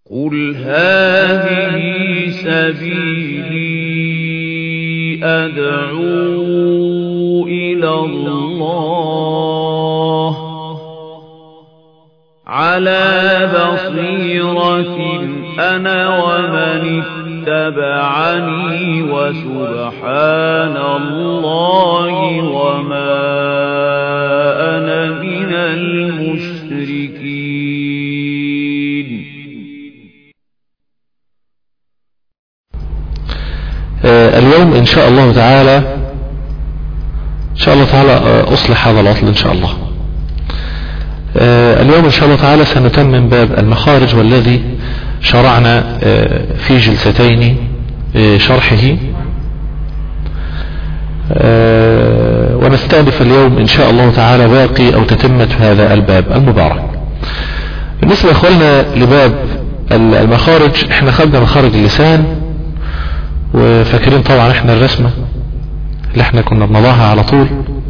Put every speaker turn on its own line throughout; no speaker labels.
قل هذه سبيلي أدعو إلى الله على بصيرة أنا ومن اتبعني وسبحان الله وما أنا من المشركين
آه، اليوم إن شاء الله تعالى إن شاء الله تعالى آه، أصلح هذا العطل إن شاء الله آه، اليوم إن شاء الله تعالى سنتمم باب المخارج والذي شرعنا في جلستين شرحه ونستأنف اليوم إن شاء الله تعالى باقي أو تتمة هذا الباب المبارك بالنسبة إخواننا لباب المخارج احنا خدنا مخارج اللسان وفاكرين طبعا احنا الرسمة اللي احنا كنا بنضعها على طول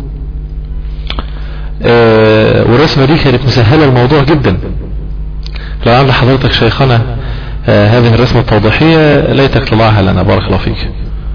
اه والرسمة دي كانت مسهلة الموضوع جدا لو عند حضرتك شيخنا اه هذه الرسمة التوضيحية ليتك تضعها لنا بارك الله فيك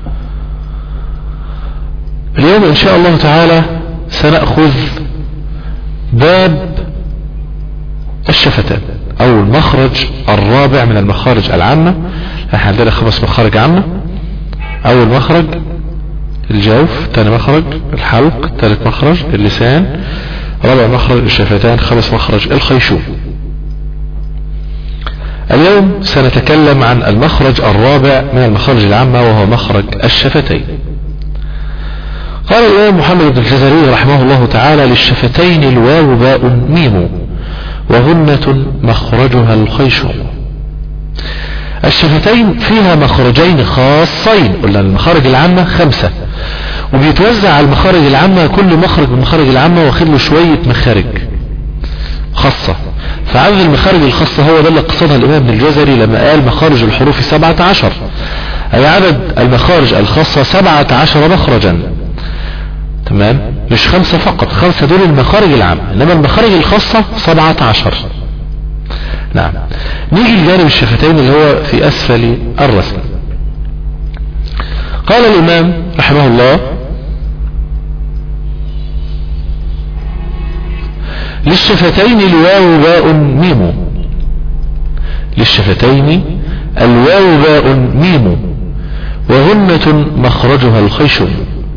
اليوم ان شاء الله تعالى سنأخذ باب الشفتان او المخرج الرابع من المخارج العامة احنا عندنا خمس مخارج عامة اول مخرج الجوف ثاني مخرج الحلق ثالث مخرج اللسان رابع مخرج الشفتان خامس مخرج الخيشوم اليوم سنتكلم عن المخرج الرابع من المخارج العامة وهو مخرج الشفتين قال الإمام محمد بن الجزري رحمه الله تعالى للشفتين الواو باء ميم وغنة مخرجها الخيشوم الشفتين فيها مخرجين خاصين قلنا المخارج العامة خمسة وبيتوزع على المخارج العامة كل مخرج من المخارج العامة واخد له شوية مخارج خاصة فعدد المخارج الخاصة هو ده اللي قصدها الإمام ابن الجزري لما قال مخارج الحروف سبعة عشر أي عدد المخارج الخاصة سبعة عشر مخرجا تمام مش خمسة فقط خمسة دول المخارج العامة إنما المخارج الخاصة سبعة عشر نعم نيجي لجانب الشفتين اللي هو في أسفل الرسم قال الإمام رحمه الله للشفتين الواو باء ميم للشفتين الواو باء ميم وغنة مخرجها الخيشم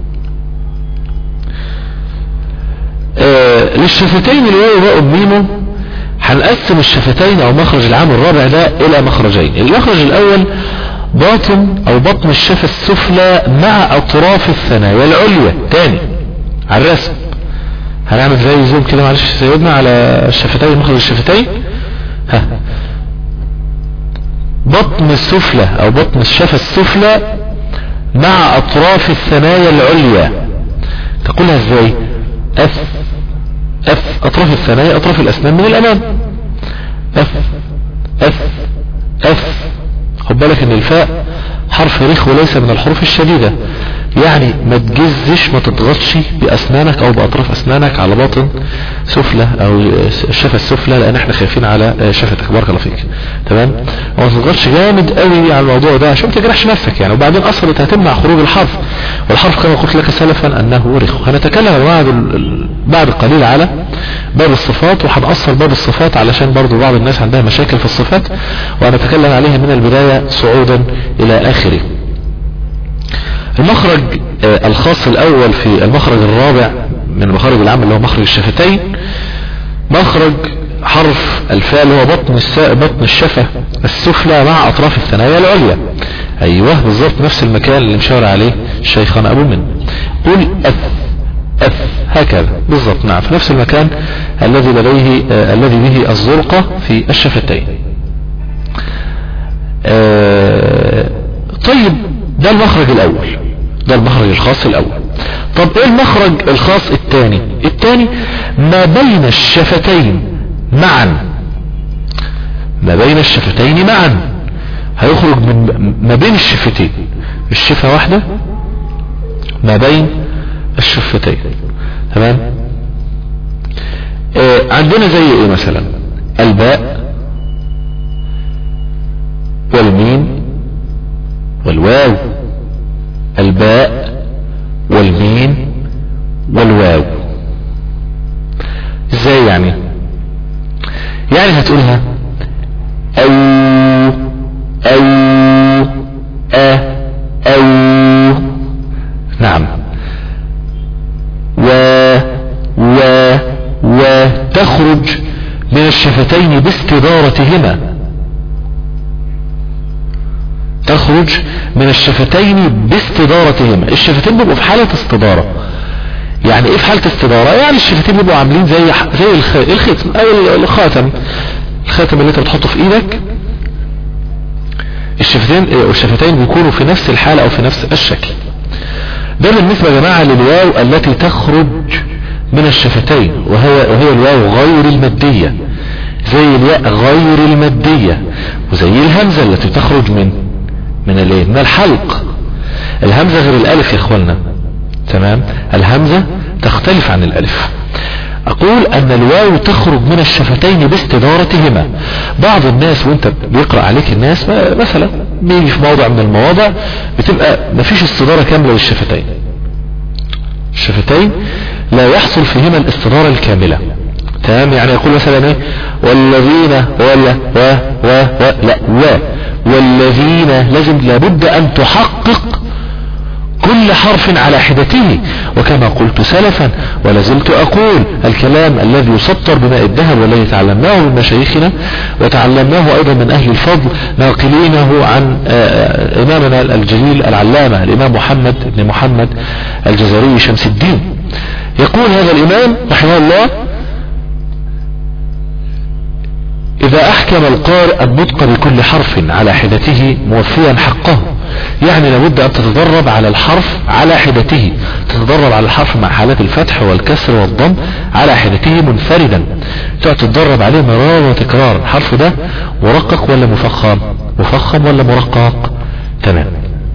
آه للشفتين الواو باء ميم هنقسم الشفتين او مخرج العام الرابع ده الى مخرجين المخرج الاول باطن او بطن الشفة السفلى مع اطراف الثنايا العليا تاني على الرسم هنعمل زي زوم كده معلش سيدنا على الشفتين مخرج الشفتين ها بطن السفلى او بطن الشفة السفلى مع اطراف الثنايا العليا تقولها ازاي اف اف اطراف الثنايا اطراف الاسنان من الامام اف اف اف خد بالك ان الفاء حرف رخ وليس من الحروف الشديدة يعني ما تجزش ما تضغطش باسنانك او باطراف اسنانك على باطن سفلى او الشفة السفلى لان احنا خايفين على شفتك بارك الله فيك تمام وما تضغطش جامد قوي على الموضوع ده عشان ما تجرحش نفسك يعني وبعدين اصلا انت هتمنع خروج الحرف والحرف كما قلت لك سلفا انه رخ هنتكلم بعد بعد قليل على باب الصفات وهنأثر باب الصفات علشان برضو بعض الناس عندها مشاكل في الصفات وهنتكلم عليها من البداية صعودا الى اخره المخرج الخاص الاول في المخرج الرابع من المخارج العامة اللي هو مخرج الشفتين مخرج حرف الفاء اللي هو بطن بطن الشفة السفلى مع اطراف الثنايا العليا ايوه بالظبط نفس المكان اللي مشاور عليه شيخنا ابو من قل اف اف هكذا بالظبط نعم في نفس المكان الذي لديه آه الذي به الزرقة في الشفتين آه طيب ده المخرج الاول ده المخرج الخاص الاول طب ايه المخرج الخاص الثاني الثاني ما بين الشفتين معا ما بين الشفتين معا هيخرج من ما بين الشفتين الشفة واحدة ما بين الشفتين تمام آه عندنا زي ايه مثلا الباء والميم والواو الباء والميم والواو ازاي يعني يعني هتقولها او او ا او نعم و و وتخرج من الشفتين باستدارتهما تخرج من الشفتين باستدارتهما الشفتين بيبقوا في حالة استدارة يعني ايه في حالة استدارة يعني الشفتين بيبقوا عاملين زي زي الختم او الخاتم الخاتم اللي انت بتحطه في ايدك الشفتين الشفتين بيكونوا في نفس الحالة او في نفس الشكل ده بالنسبة يا جماعة للواو التي تخرج من الشفتين وهي, وهي الواو غير المادية زي الياء غير المادية وزي الهمزة التي تخرج من من الايه من الحلق الهمزة غير الالف يا اخوانا تمام الهمزة تختلف عن الالف اقول ان الواو تخرج من الشفتين باستدارتهما بعض الناس وانت بيقرأ عليك الناس مثلا بيجي في موضع من المواضع بتبقى مفيش استدارة كاملة للشفتين الشفتين لا يحصل فيهما الاستدارة الكاملة تمام يعني يقول مثلا ايه والذين ولا و و و لا و والذين لازم لابد ان تحقق كل حرف على حدته وكما قلت سلفا ولازلت أقول الكلام الذي يسطر بماء الذهب والذي تعلمناه من مشايخنا وتعلمناه أيضا من أهل الفضل ناقلينه عن إمامنا الجليل العلامة الإمام محمد بن محمد الجزري شمس الدين يقول هذا الإمام رحمه الله إذا أحكم القارئ النطق بكل حرف على حدته موفيا حقه يعني لابد أن تتدرب على الحرف على حدته تتدرب على الحرف مع حالات الفتح والكسر والضم على حدته منفردا تقعد تتدرب عليه مرارا وتكرارا الحرف ده مرقق ولا مفخم مفخم ولا مرقق تمام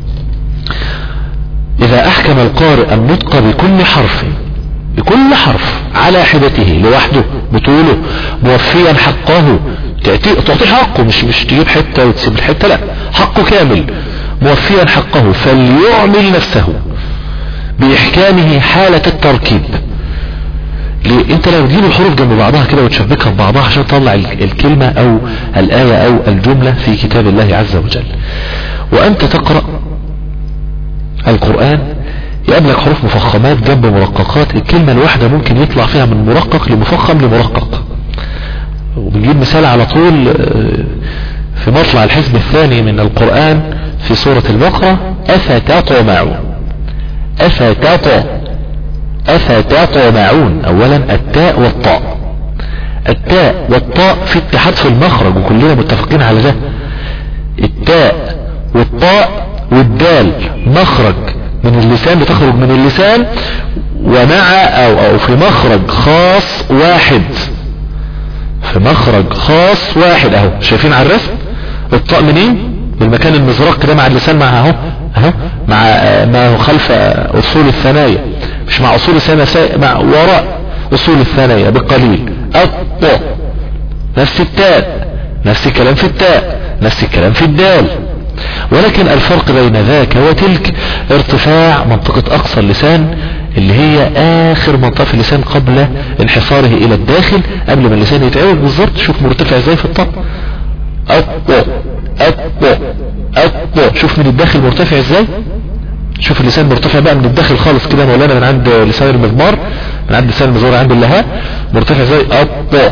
إذا أحكم القارئ النطق بكل حرف بكل حرف على حدته لوحده بطوله موفيا حقه تعطيه حقه مش مش تجيب حتة وتسيب الحتة لا حقه كامل موفيا حقه فليعمل نفسه بإحكامه حالة التركيب ليه انت لو تجيب الحروف جنب بعضها كده وتشبكها ببعضها عشان تطلع الكلمة او الآية او الجملة في كتاب الله عز وجل وانت تقرأ القرآن يقابلك حروف مفخمات جنب مرققات الكلمة الواحدة ممكن يطلع فيها من مرقق لمفخم لمرقق وبنجيب مثال على طول في مطلع الحزب الثاني من القرآن في سورة البقرة أفتطمعون أفتط أفتطمعون أولا التاء والطاء التاء والطاء في اتحاد في المخرج وكلنا متفقين على ده التاء والطاء والدال مخرج من اللسان بتخرج من اللسان ومع او او في مخرج خاص واحد في مخرج خاص واحد اهو شايفين على الرسم الطاء منين بالمكان المزرق ده مع اللسان مع اهو اهو مع ما هو خلف اصول الثنايا مش مع اصول الثنايا مع وراء اصول الثنايا بقليل الطاء نفس التاء نفس الكلام في التاء نفس الكلام في الدال ولكن الفرق بين ذاك وتلك ارتفاع منطقة اقصى اللسان اللي هي اخر منطقة في اللسان قبل انحصاره الى الداخل قبل ما اللسان يتعوج بالظبط شوف مرتفع ازاي في الطب أطو أطو أطو شوف من الداخل مرتفع ازاي شوف اللسان مرتفع بقى من الداخل خالص كده مولانا من عند لسان المزمار من عند لسان المزمار عند اللهاء مرتفع ازاي أطو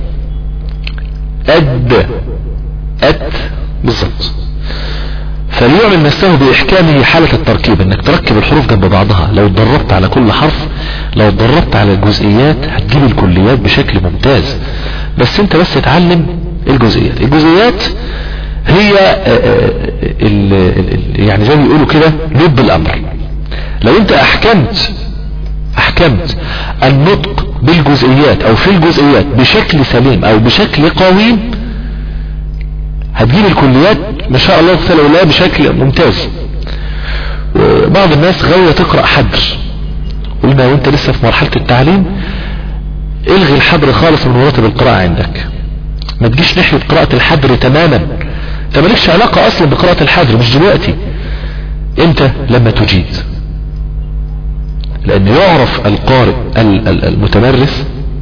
أد أت بالظبط فليعمل نفسه بإحكامه حالة التركيب انك تركب الحروف جنب بعضها لو اتدربت على كل حرف لو اتدربت على الجزئيات هتجيب الكليات بشكل ممتاز بس انت بس اتعلم الجزئيات الجزئيات هي ال ال يعني زي ما بيقولوا كده لب الامر لو انت احكمت احكمت النطق بالجزئيات او في الجزئيات بشكل سليم او بشكل قويم هتجيب الكليات ما شاء الله تعالى ولا بشكل ممتاز بعض الناس غاوية تقرأ حبر قلنا وانت لسه في مرحلة التعليم الغي الحبر خالص من مراتب القراءة عندك ما تجيش ناحية قراءة الحبر تماما انت مالكش علاقة اصلا بقراءة الحجر مش دلوقتي امتى لما تجيد لان يعرف القارئ المتمرس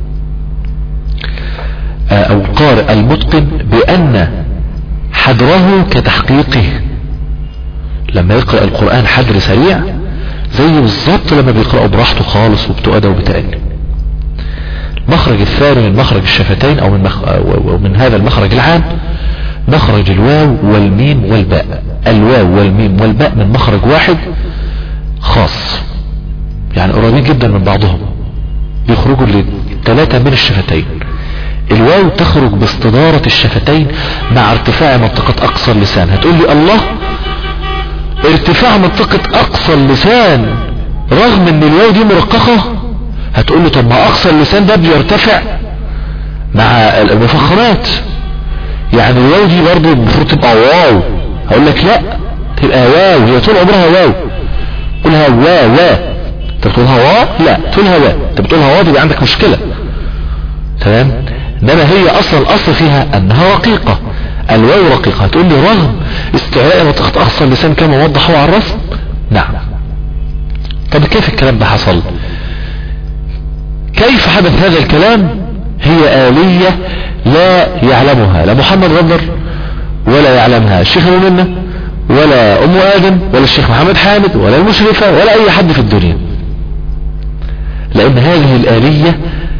آه، او القارئ المتقن بان حدره كتحقيقه لما يقرأ القرآن حدر سريع زي بالظبط لما بيقرأه براحته خالص وبتؤدى وبتأني المخرج الثاني من مخرج الشفتين او من, مخ... أو من هذا المخرج العام مخرج الواو والميم والباء الواو والميم والباء من مخرج واحد خاص يعني قريبين جدا من بعضهم بيخرجوا لثلاثة من الشفتين الواو تخرج باستدارة الشفتين مع ارتفاع منطقة اقصى اللسان هتقول لي الله ارتفاع منطقة اقصى اللسان رغم ان الواو دي مرققة هتقول له طب ما اقصى اللسان ده بيرتفع مع المفخمات يعني الواو دي برضه المفروض تبقى واو هقول لك لا تبقى واو هي طول عمرها واو قولها وا وا انت بتقولها وا لا تقولها وا انت بتقولها وا دي عندك مشكلة تمام انما هي اصلا الاصل فيها انها رقيقة الواو رقيقة هتقول لي رغم استعلاء منطقة اقصى اللسان كما وضح هو على الرسم نعم طب كيف الكلام ده حصل كيف حدث هذا الكلام هي آلية لا يعلمها لا محمد غدر ولا يعلمها الشيخ ابو منة ولا ام ادم ولا الشيخ محمد حامد ولا المشرفة ولا اي حد في الدنيا لان هذه الآلية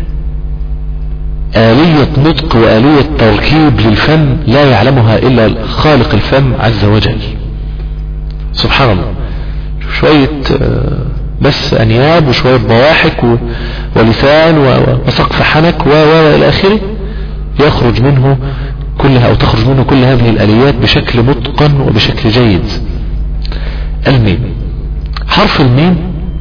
آلية نطق وآلية تركيب للفم لا يعلمها إلا خالق الفم عز وجل سبحان الله شوية آه، بس أنياب وشوية ضواحك ولسان وسقف حنك و إلى آخره يخرج منه كلها أو تخرج منه كل هذه الآليات بشكل متقن وبشكل جيد الميم حرف الميم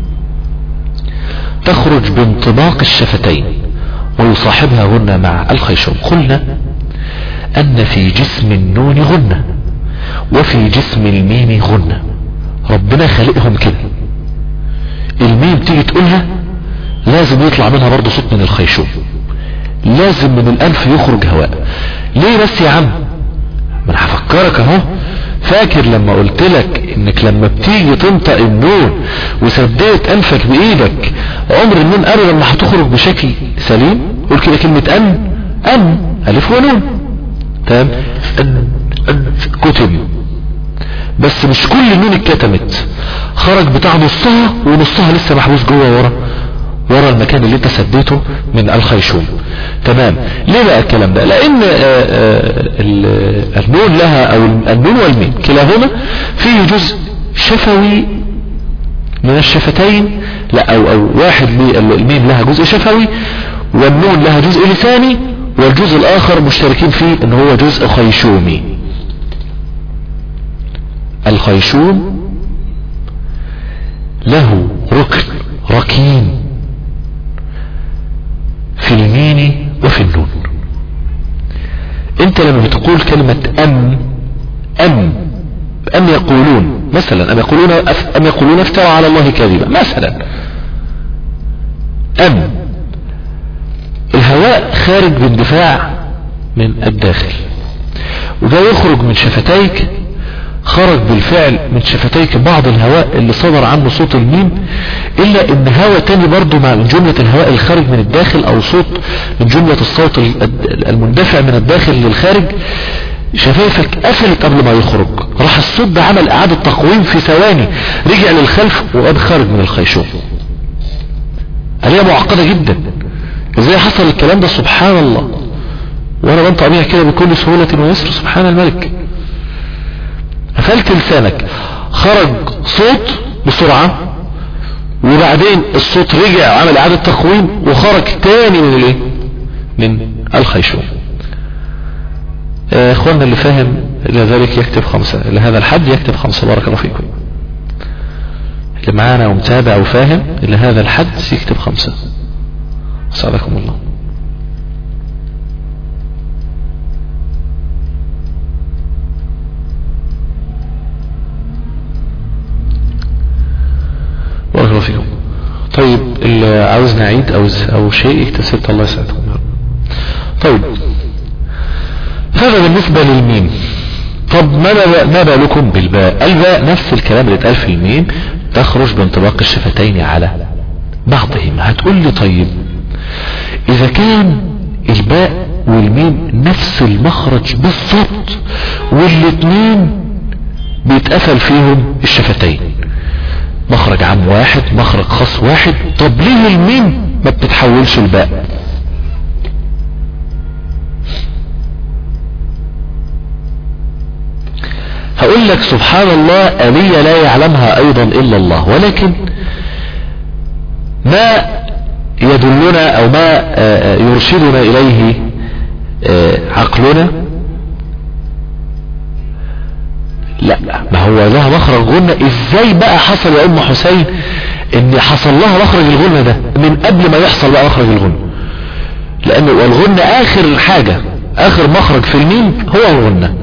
تخرج بانطباق الشفتين ويصاحبها غنة مع الخيشوم قلنا أن في جسم النون غنة وفي جسم الميم غنة ربنا خلقهم كده الميم تيجي تقولها لازم يطلع منها برضه صوت من الخيشوم لازم من الانف يخرج هواء ليه بس يا عم ما انا هفكرك اهو فاكر لما قلت لك انك لما بتيجي تنطق النون وسديت انفك بايدك عمر النون ابدا ما هتخرج بشكل سليم قول كده كلمة ان ان الف ونون تمام كتب بس مش كل النون اتكتمت خرج بتاع نصها ونصها لسه محبوس جوه ورا ورا المكان اللي انت سديته من الخيشوم تمام ليه بقى الكلام ده لان آه، آه، النون لها او النون والميم كلاهما فيه جزء شفوي من الشفتين لا او او واحد الميم لها جزء شفوي والنون لها جزء لساني والجزء الاخر مشتركين فيه ان هو جزء خيشومي الخيشوم له ركن ركين في المين وفي النون انت لما بتقول كلمة ام ام ام يقولون مثلا ام يقولون ام يقولون افترى على الله كذبا مثلا ام الهواء خارج باندفاع من الداخل وده يخرج من شفتيك خرج بالفعل من شفتيك بعض الهواء اللي صدر عنه صوت الميم الا ان هواء تاني برضو مع من جملة الهواء الخارج من الداخل او صوت من جملة الصوت المندفع من الداخل للخارج شفايفك قفلت قبل ما يخرج راح الصوت ده عمل اعادة تقويم في ثواني رجع للخلف وقد خارج من الخيشوم هي معقدة جدا ازاي حصل الكلام ده سبحان الله وانا بنطق بيها كده بكل سهولة ويسر سبحان الملك قفلت لسانك خرج صوت بسرعة وبعدين الصوت رجع عمل اعادة تقويم وخرج تاني من الايه من الخيشوم آه، اخواننا اللي فاهم الى ذلك يكتب خمسة الى هذا الحد يكتب خمسة بارك الله فيكم اللي معانا ومتابع وفاهم الى هذا الحد يكتب خمسة سعدكم الله بارك الله فيكم طيب اللي عاوز نعيد او او شيء يكتسبت الله يسعدكم طيب هذا بالنسبة للميم طب ما ما بالكم بالباء الباء نفس الكلام اللي اتقال في الميم تخرج بانطباق الشفتين على بعضهم هتقول لي طيب اذا كان الباء والميم نفس المخرج بالضبط والاتنين بيتقفل فيهم الشفتين مخرج عام واحد مخرج خاص واحد طب ليه الميم ما بتتحولش الباء هقول لك سبحان الله آلية لا يعلمها أيضا إلا الله ولكن ما يدلنا أو ما يرشدنا إليه عقلنا لا ما هو لها مخرج غنة ازاي بقى حصل يا ام حسين ان حصل لها مخرج الغنة ده من قبل ما يحصل بقى مخرج الغنة لان الغنة اخر حاجة اخر مخرج في الميم هو الغنة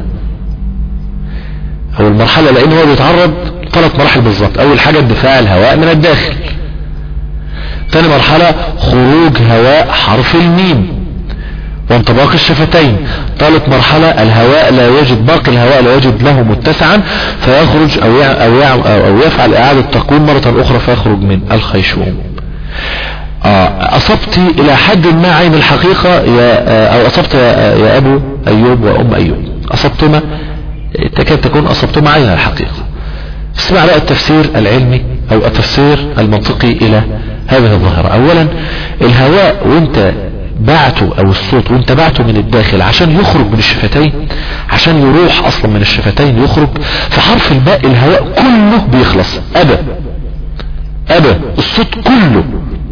او المرحلة لان هو بيتعرض ثلاث مراحل بالظبط اول حاجة اندفاع الهواء من الداخل ثاني مرحلة خروج هواء حرف الميم وانطباق الشفتين ثالث مرحلة الهواء لا يجد باقي الهواء لا يجد له متسعا فيخرج او او او يفعل اعادة تقويم مرة اخرى فيخرج من الخيشوم آه اصبت الى حد ما عين الحقيقة يا او اصبت يا ابو ايوب وام ايوب اصبتما تكاد تكون اصبتما عين الحقيقة اسمع بقى التفسير العلمي او التفسير المنطقي الى هذه الظاهرة اولا الهواء وانت بعته او الصوت وانت بعته من الداخل عشان يخرج من الشفتين عشان يروح اصلا من الشفتين يخرج في حرف الباء الهواء كله بيخلص ابا ابا الصوت كله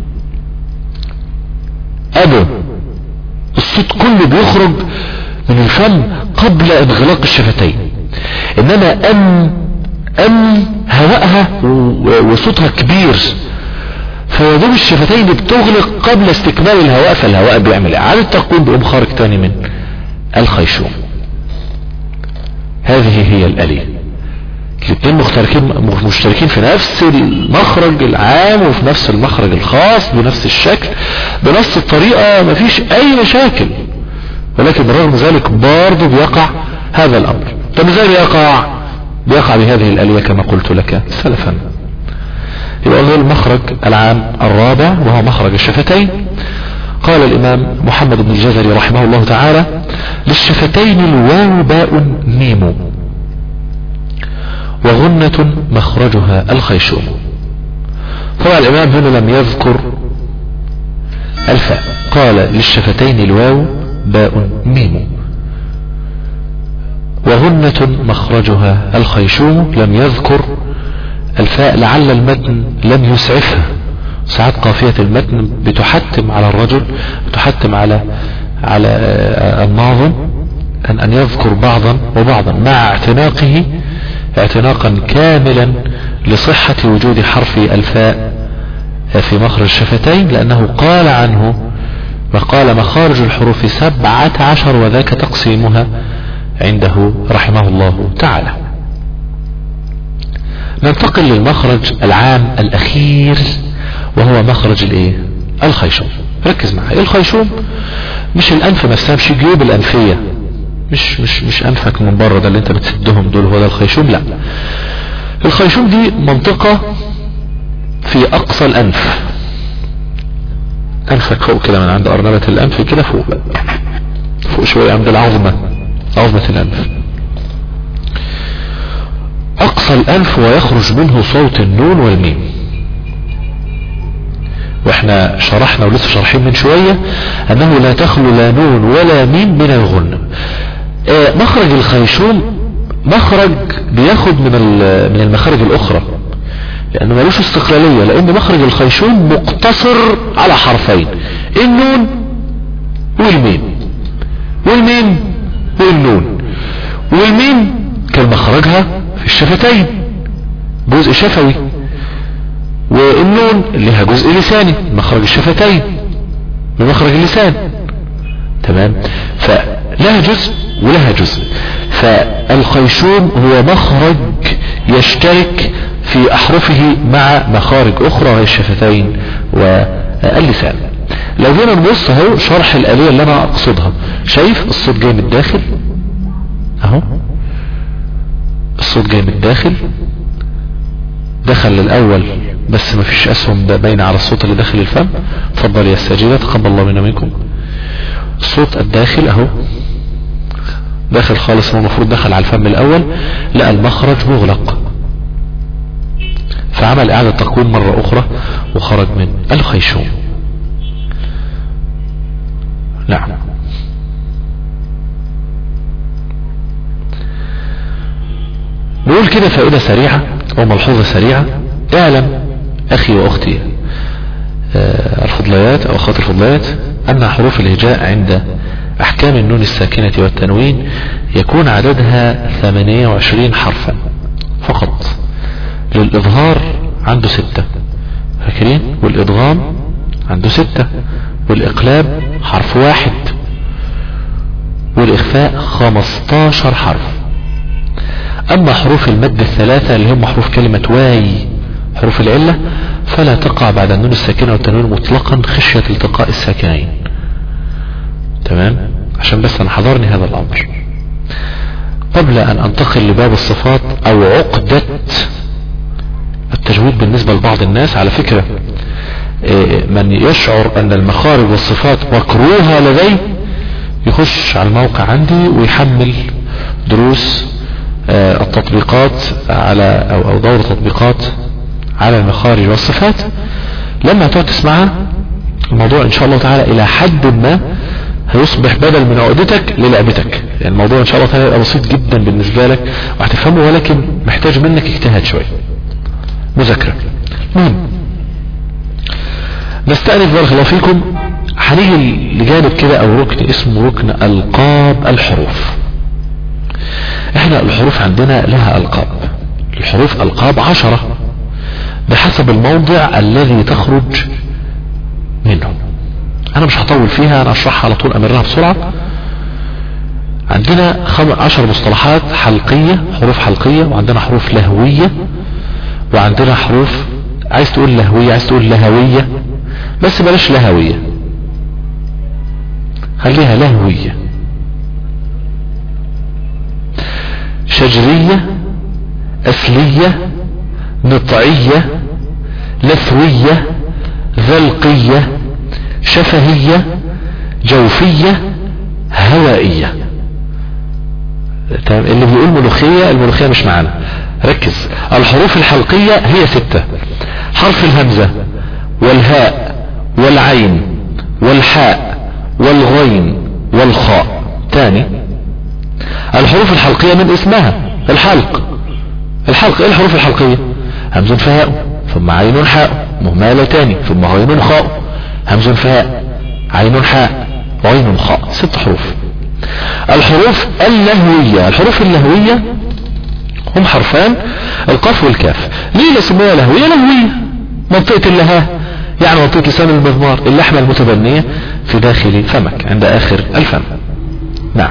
ابا الصوت كله بيخرج من الفم قبل انغلاق الشفتين انما ام ام هواءها وصوتها كبير فيدوب الشفتين بتغلق قبل استكمال الهواء فالهواء بيعمل اعادة تقويم بيقوم خارج تاني من الخيشوم هذه هي الآلية الاثنين مشتركين مشتركين في نفس المخرج العام وفي نفس المخرج الخاص بنفس الشكل بنفس الطريقة مفيش اي مشاكل ولكن بالرغم ذلك برضه بيقع هذا الامر طب ازاي بيقع بيقع بهذه الآلية كما قلت لك سلفا يبقى هو المخرج العام الرابع وهو مخرج الشفتين قال الامام محمد بن الجزري رحمه الله تعالى للشفتين الواو باء ميم وغنة مخرجها الخيشوم طبعا الامام هنا لم يذكر الفاء قال للشفتين الواو باء ميم وغنة مخرجها الخيشوم لم يذكر الفاء لعل المتن لم يسعفها ساعات قافية المتن بتحتم على الرجل بتحتم على على الناظم أن أن يذكر بعضا وبعضا مع اعتناقه اعتناقا كاملا لصحة وجود حرف الفاء في مخرج الشفتين لأنه قال عنه وقال مخارج الحروف سبعة عشر وذاك تقسيمها عنده رحمه الله تعالى ننتقل للمخرج العام الاخير وهو مخرج الايه الخيشوم ركز معي الخيشوم مش الانف نفسها مش الجيوب الانفية مش مش مش انفك من بره ده اللي انت بتسدهم دول هو ده الخيشوم لا الخيشوم دي منطقة في اقصى الانف انفك فوق كده من عند ارنبة الانف كده فوق بقى فوق شوية عند العظمة عظمة الانف اقصى الانف ويخرج منه صوت النون والميم واحنا شرحنا ولسه شارحين من شوية انه لا تخلو لا نون ولا ميم من الغنة آه مخرج الخيشوم مخرج بياخد من من المخارج الاخرى لانه ملوش استقلالية لان مخرج الخيشوم مقتصر على حرفين النون والميم والميم والنون والميم كان مخرجها في الشفتين جزء شفوي والنون لها جزء لساني مخرج الشفتين من مخرج اللسان تمام فلها جزء ولها جزء فالخيشوم هو مخرج يشترك في احرفه مع مخارج اخرى وهي الشفتين واللسان لو جينا نبص اهو شرح الآلية اللي انا اقصدها شايف الصوت جاي من الداخل اهو الصوت جاي من الداخل دخل للأول بس ما فيش أسهم باينة على الصوت اللي داخل الفم تفضل يا الساجدة تقبل الله منا منكم الصوت الداخل اهو داخل خالص هو المفروض دخل على الفم الأول لقى المخرج مغلق فعمل إعادة تقويم مرة أخرى وخرج من الخيشوم نعم نقول كده فائدة سريعة او ملحوظة سريعة اعلم اخي واختي آه، الفضليات او اخوات الفضليات ان حروف الهجاء عند احكام النون الساكنة والتنوين يكون عددها 28 حرفا فقط للاظهار عنده ستة فاكرين والادغام عنده ستة والاقلاب حرف واحد والاخفاء 15 حرف اما حروف المد الثلاثة اللي هم حروف كلمة واي حروف العلة فلا تقع بعد النون الساكنة والتنوين مطلقا خشية التقاء الساكنين تمام عشان بس انا حضرني هذا الامر قبل ان انتقل لباب الصفات او عقدة التجويد بالنسبة لبعض الناس على فكرة إيه، من يشعر ان المخارج والصفات مكروهة لديه يخش على الموقع عندي ويحمل دروس آه، التطبيقات على او او دور تطبيقات على المخارج والصفات لما تقعد تسمعها الموضوع ان شاء الله تعالى الى حد ما هيصبح بدل من عقدتك للعبتك يعني الموضوع ان شاء الله تعالى يبقى بسيط جدا بالنسبة لك وهتفهمه ولكن محتاج منك اجتهاد شوية مذاكرة مهم نستأنف بارك الله فيكم هنيجي لجانب كده او ركن اسمه ركن القاب الحروف احنا الحروف عندنا لها القاب الحروف القاب عشرة بحسب الموضع الذي تخرج منه انا مش هطول فيها انا اشرحها على طول امرها بسرعة عندنا خم... عشر مصطلحات حلقية حروف حلقية وعندنا حروف لهوية وعندنا حروف عايز تقول لهوية عايز تقول لهوية بس بلاش لهوية خليها لهوية شجرية أسلية نطعية لثوية ذلقية شفهية جوفية هوائية تمام اللي بيقول ملوخية الملوخية مش معانا ركز الحروف الحلقية هي ستة حرف الهمزة والهاء والعين والحاء والغين والخاء تاني الحروف الحلقية من اسمها الحلق الحلق ايه الحروف الحلقية همز فهاء ثم عين حاء مهملة تاني ثم غين خاء همز فهاء عين حاء غين خاء ست حروف الحروف اللهوية الحروف اللهوية هم حرفان القاف والكاف ليه سموها لهوية لهوية منطقة اللهاه يعني منطقة لسان المضمار اللحمة المتبنية في داخل فمك عند اخر الفم نعم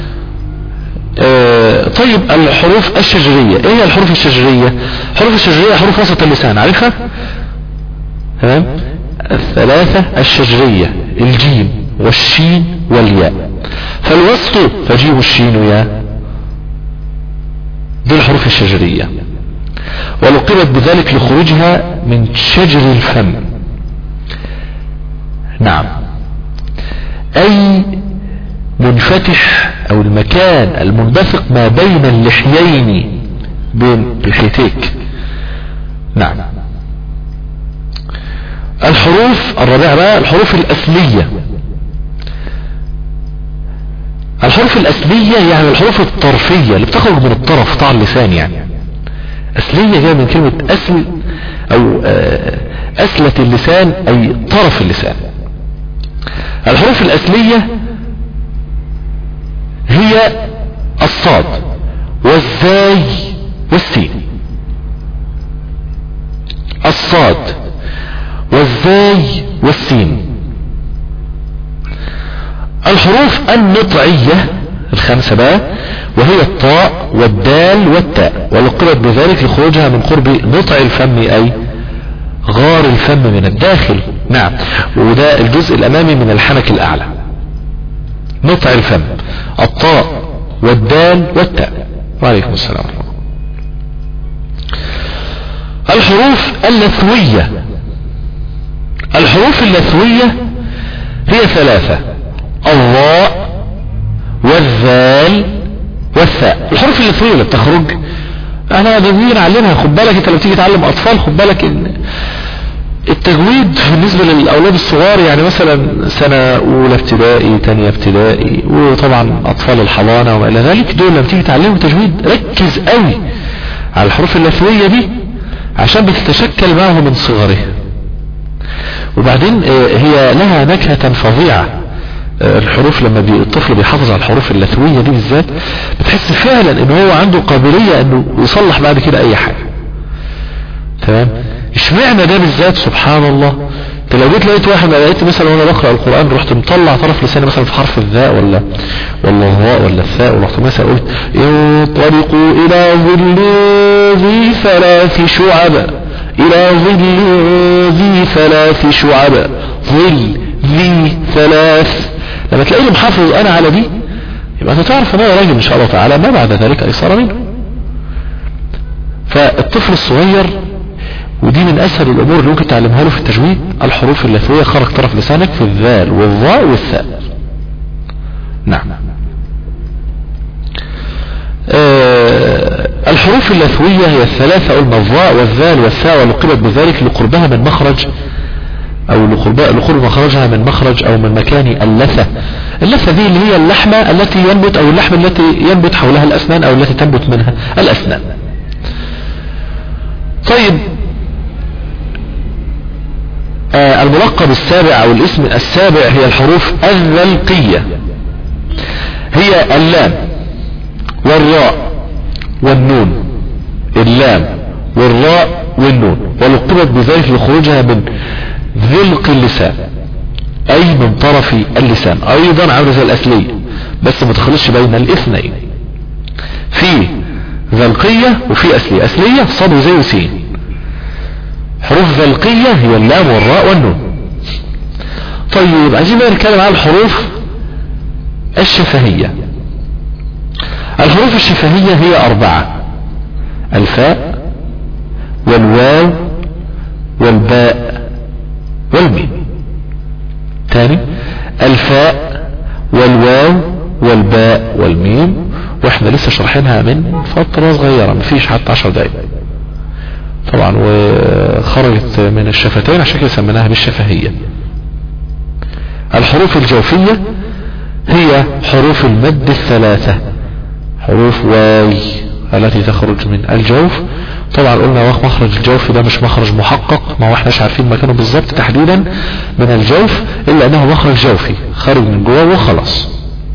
آه طيب الحروف الشجرية ايه هي الحروف الشجرية الحروف الشجرية حروف وسط اللسان عارفها تمام الثلاثة الشجرية الجيم والشين والياء فالوسط فجيم الشين يا دي الحروف الشجرية ولقبت بذلك لخروجها من شجر الفم نعم اي منفتح او المكان المنبثق ما بين اللحيين بين لحيتيك نعم الحروف الرابعة بقى الحروف الأسلية الحروف الأسلية يعني الحروف الطرفية اللي بتخرج من الطرف طع اللسان يعني أسلية جاية من كلمة أسل أو أسلة اللسان أي طرف اللسان الحروف الأسلية هي الصاد والزاي والسين الصاد والزاي والسين الحروف النطعية الخمسة بقى وهي الطاء والدال والتاء ولقبت بذلك لخروجها من قرب نطع الفم أي غار الفم من الداخل نعم وده الجزء الأمامي من الحنك الأعلى نطع الفم الطاء والدال والتاء وعليكم السلام الحروف اللثوية الحروف اللثوية هي ثلاثة الراء والذال والثاء الحروف اللثوية اللي بتخرج احنا بنيجي نعلمها خد بالك انت لما تيجي تعلم اطفال خد بالك ان التجويد بالنسبة للأولاد الصغار يعني مثلا سنة أولى ابتدائي تانية ابتدائي وطبعا أطفال الحضانة وما إلى ذلك دول لما تيجي تعلمهم تجويد ركز قوي على الحروف اللثوية دي عشان بتتشكل معه من صغره وبعدين آه، هي لها نكهة فظيعة آه، الحروف لما بي الطفل بيحافظ على الحروف اللثوية دي بالذات بتحس فعلا ان هو عنده قابلية انه يصلح بعد كده اي حاجة تمام اشمعنى ده بالذات سبحان الله انت لو جيت لقيت واحد لقيت مثلا وانا بقرا القران رحت مطلع طرف لساني مثلا في حرف الذاء ولا ولا الظاء ولا الثاء ورحت مثلا قلت ينطلقوا الى ظل ذي ثلاث شعب الى ظل ذي ثلاث شعب ظل ذي ثلاث لما تلاقيني محافظ انا على دي يبقى انت تعرف ان انا راجل ان شاء الله تعالى ما بعد ذلك ايسر منه فالطفل الصغير ودي من اسهل الامور اللي ممكن تعلمها له في التجويد الحروف اللثوية خرج طرف لسانك في الذال والظاء والثاء نعم آه الحروف اللثوية هي الثلاثة الظاء والذال والثاء ولقبت بذلك لقربها من مخرج او لقرب مخرجها من مخرج او من مكان اللثة اللثة دي اللي هي اللحمة التي ينبت او اللحم التي ينبت حولها الاسنان او التي تنبت منها الاسنان طيب آه الملقب السابع او الاسم السابع هي الحروف الذلقية هي اللام والراء والنون اللام والراء والنون ولقبت بذلك لخروجها من ذلق اللسان اي من طرف اللسان ايضا عامله زي الاصلية بس ما تخلصش بين الاثنين في ذلقية وفي اصلية اصلية صاد وزي وسين حروف ذلقية هي اللام والراء والنون طيب عايزين بقى نتكلم عن الحروف الشفهية الحروف الشفهية هي أربعة الفاء والواو والباء والميم تاني الفاء والواو والباء والميم واحنا لسه شرحينها من فترة صغيرة مفيش حتى عشر دقايق طبعا وخرجت من الشفتين عشان كده سميناها بالشفهية الحروف الجوفية هي حروف المد الثلاثة حروف واي التي تخرج من الجوف طبعا قلنا مخرج الجوف ده مش مخرج محقق ما هو احناش عارفين مكانه بالظبط تحديدا من الجوف الا انه مخرج جوفي خارج من جوه وخلاص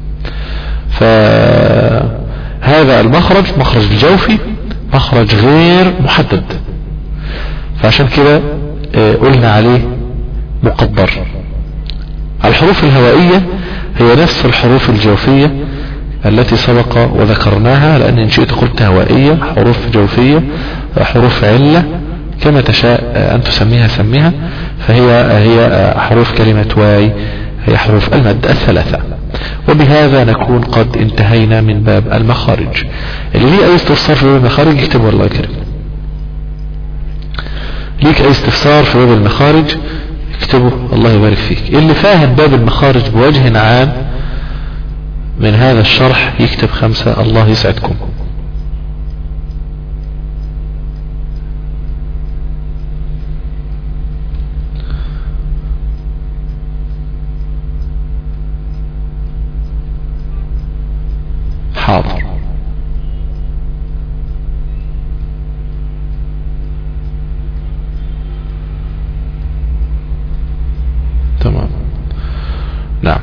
فهذا المخرج مخرج الجوفي مخرج غير محدد فعشان كده قلنا عليه مقدر الحروف الهوائية هي نفس الحروف الجوفية التي سبق وذكرناها لأن إن شئت قلت هوائية حروف جوفية حروف علة كما تشاء أن تسميها سميها فهي هي حروف كلمة واي هي حروف المد الثلاثة وبهذا نكون قد انتهينا من باب المخارج اللي ليه أي استفسار في باب المخارج يكتب والله يكرم ليك أي استفسار في باب المخارج اكتبه الله يبارك فيك اللي فاهم باب المخارج بوجه عام من هذا الشرح يكتب خمسة الله يسعدكم حاضر تمام نعم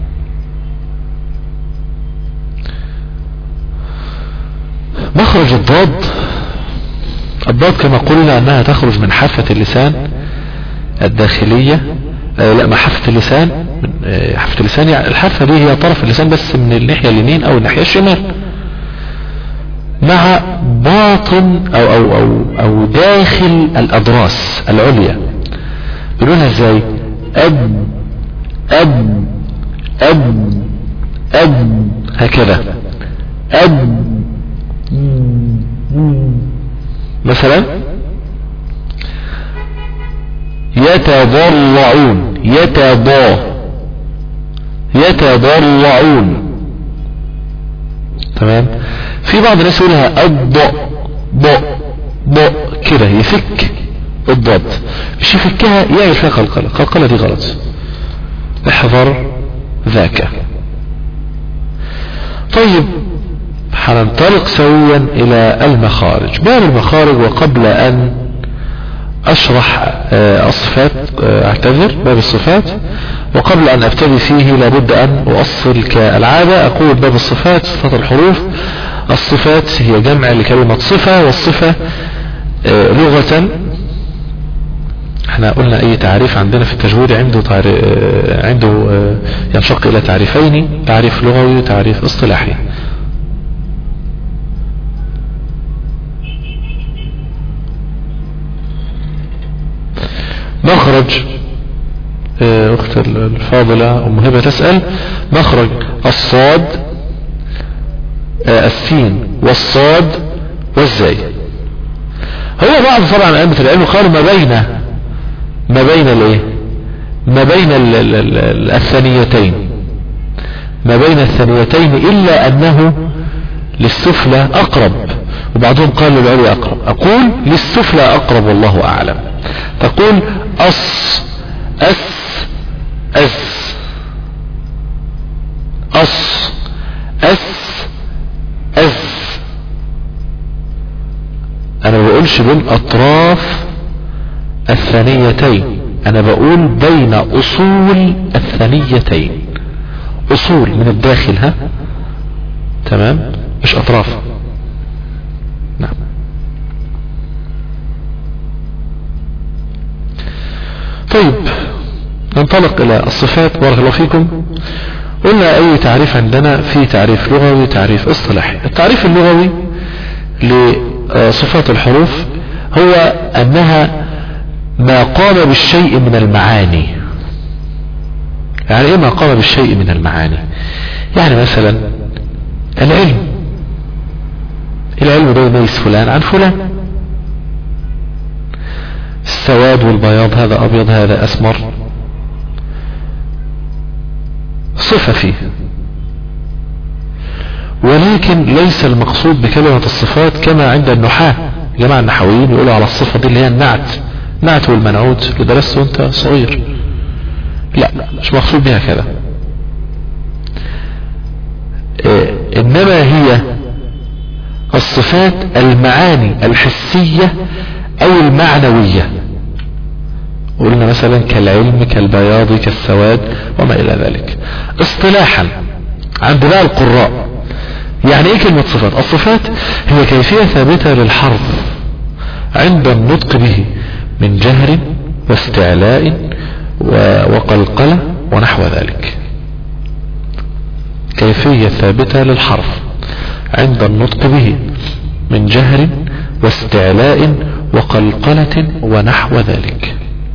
مخرج الضاد الضاد كما قلنا انها تخرج من حافة اللسان الداخلية آه لا ما حافة اللسان آه حافة اللسان يعني الحافة دي هي طرف اللسان بس من الناحية اليمين او الناحية الشمال مع باطن او او او او داخل الاضراس العليا بيقولونها ازاي اب اب اب اب هكذا اب مثلا يتضرعون يتضا يتضرعون تمام في بعض الناس يقولها الض ض ض كده يفك الضاد مش يفكها يعمل فيها قلقلة قلقلة دي غلط احذر ذاك طيب هننطلق سويا الى المخارج باب المخارج وقبل ان اشرح آه، الصفات آه، اعتذر باب الصفات وقبل ان ابتدي فيه لابد ان اؤصل كالعادة اقول باب الصفات صفات الحروف الصفات هي جمع لكلمة صفة والصفة آه، لغة احنا قلنا اي تعريف عندنا في التجويد عنده تعريف عنده ينشق الى تعريفين تعريف لغوي وتعريف اصطلاحي مخرج آه، اخت الفاضلة ام هبة تسأل مخرج الصاد آه، السين والصاد والزاي هو بعض طبعا أئمة العلم قالوا ما بين ما بين الايه ما بين الثانيتين ما بين الثانيتين الا انه للسفلى اقرب وبعضهم قال للعلي اقرب اقول للسفلى اقرب والله اعلم تقول أص أس أس أص أس أز أنا ما بقولش بين أطراف الثانيتين أنا بقول بين أصول الثانيتين أصول من الداخل ها تمام مش أطراف نعم طيب ننطلق الى الصفات بارك الله فيكم قلنا اي تعريف عندنا في تعريف لغوي تعريف اصطلاحي التعريف اللغوي لصفات الحروف هو انها ما قام بالشيء من المعاني يعني ايه ما قام بالشيء من المعاني يعني مثلا العلم العلم ده يميز فلان عن فلان السواد والبياض هذا أبيض هذا أسمر صفة فيه ولكن ليس المقصود بكلمة الصفات كما عند النحاة جماعة النحويين يقولوا على الصفة دي اللي هي النعت نعت والمنعوت اللي درسته وانت صغير لا مش مقصود بها كذا إيه، انما هي الصفات المعاني الحسية او المعنوية قلنا مثلا كالعلم كالبياض كالسواد وما الى ذلك اصطلاحا عند بقى القراء يعني ايه كلمة صفات الصفات هي كيفية ثابتة للحرف عند النطق به من جهر واستعلاء وقلقلة ونحو ذلك كيفية ثابتة للحرف عند النطق به من جهر واستعلاء وقلقلة ونحو ذلك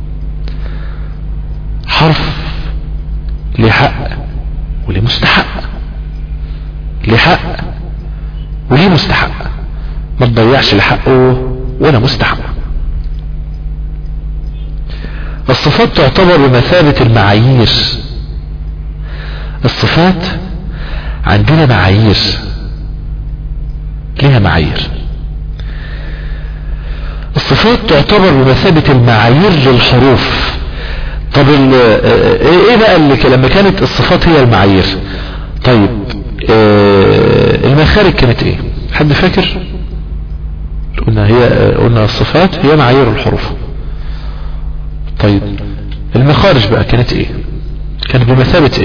حرف لحق ولمستحق لحق وليه مستحق ما تضيعش لحقه ولا مستحق الصفات تعتبر بمثابة المعايير الصفات عندنا معايير لها معايير الصفات تعتبر بمثابة المعايير للحروف طب ايه بقى اللي لما كانت الصفات هي المعايير طيب اه المخارج كانت ايه حد فاكر قلنا هي قلنا الصفات هي معايير الحروف طيب المخارج بقى كانت ايه كانت بمثابة ايه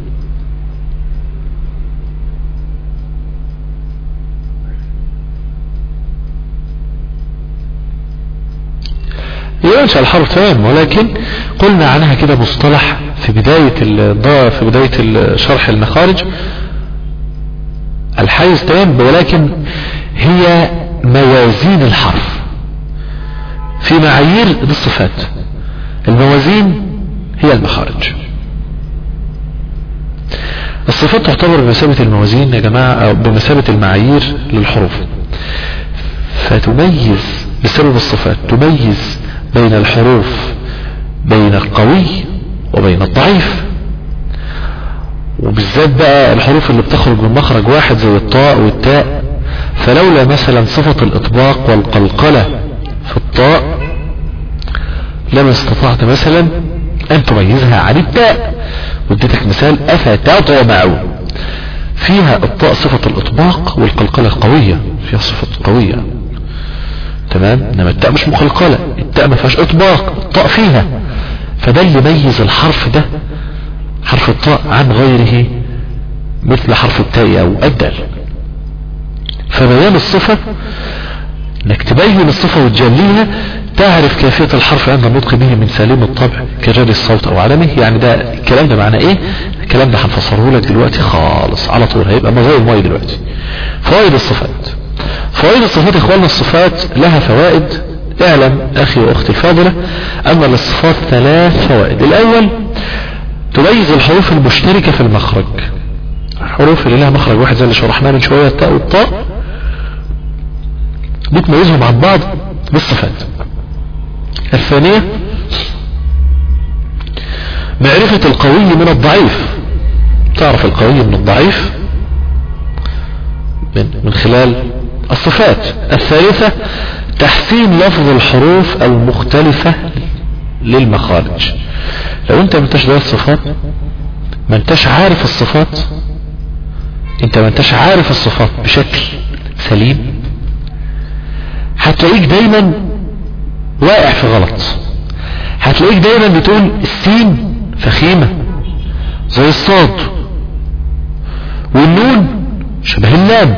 ينشأ الحرف تمام ولكن قلنا عنها كده مصطلح في بداية في بداية شرح المخارج الحيز تمام ولكن هي موازين الحرف في معايير الصفات الموازين هي المخارج الصفات تعتبر بمثابة الموازين يا جماعة أو بمثابة المعايير للحروف فتميز بسبب الصفات تميز بين الحروف بين القوي وبين الضعيف وبالذات بقى الحروف اللي بتخرج من مخرج واحد زي الطاء والتاء فلولا مثلا صفة الإطباق والقلقلة في الطاء لما استطعت مثلا أن تميزها عن التاء واديتك مثال أفتطمعون فيها الطاء صفة الإطباق والقلقلة قوية فيها صفة قوية تمام انما التاء مش مقلقلة التاء ما فيهاش اطباق الطاء فيها فده اللي يميز الحرف ده حرف الطاء عن غيره مثل حرف التاء او الدال فبيان الصفة انك تبين الصفة وتجليها تعرف كيفية الحرف عند النطق به من سليم الطبع كجري الصوت او علمه يعني ده الكلام ده معناه ايه الكلام ده هنفسره لك دلوقتي خالص على طول هيبقى مزايا الماء دلوقتي فوائد الصفات فوائد الصفات اخواننا الصفات لها فوائد اعلم اخي واختي الفاضلة ان للصفات ثلاث فوائد الاول تميز الحروف المشتركة في المخرج الحروف اللي لها مخرج واحد زي اللي شرحناه من شوية التاء والطاء بتميزهم عن بعض بالصفات الثانية معرفة القوي من الضعيف تعرف القوي من الضعيف من, من خلال الصفات الثالثة تحسين لفظ الحروف المختلفة للمخارج لو انت ما انتش دارس الصفات ما انتش عارف الصفات انت ما انتش عارف الصفات بشكل سليم هتلاقيك دايما واقع في غلط هتلاقيك دايما بتقول السين فخيمة زي الصاد والنون شبه اللام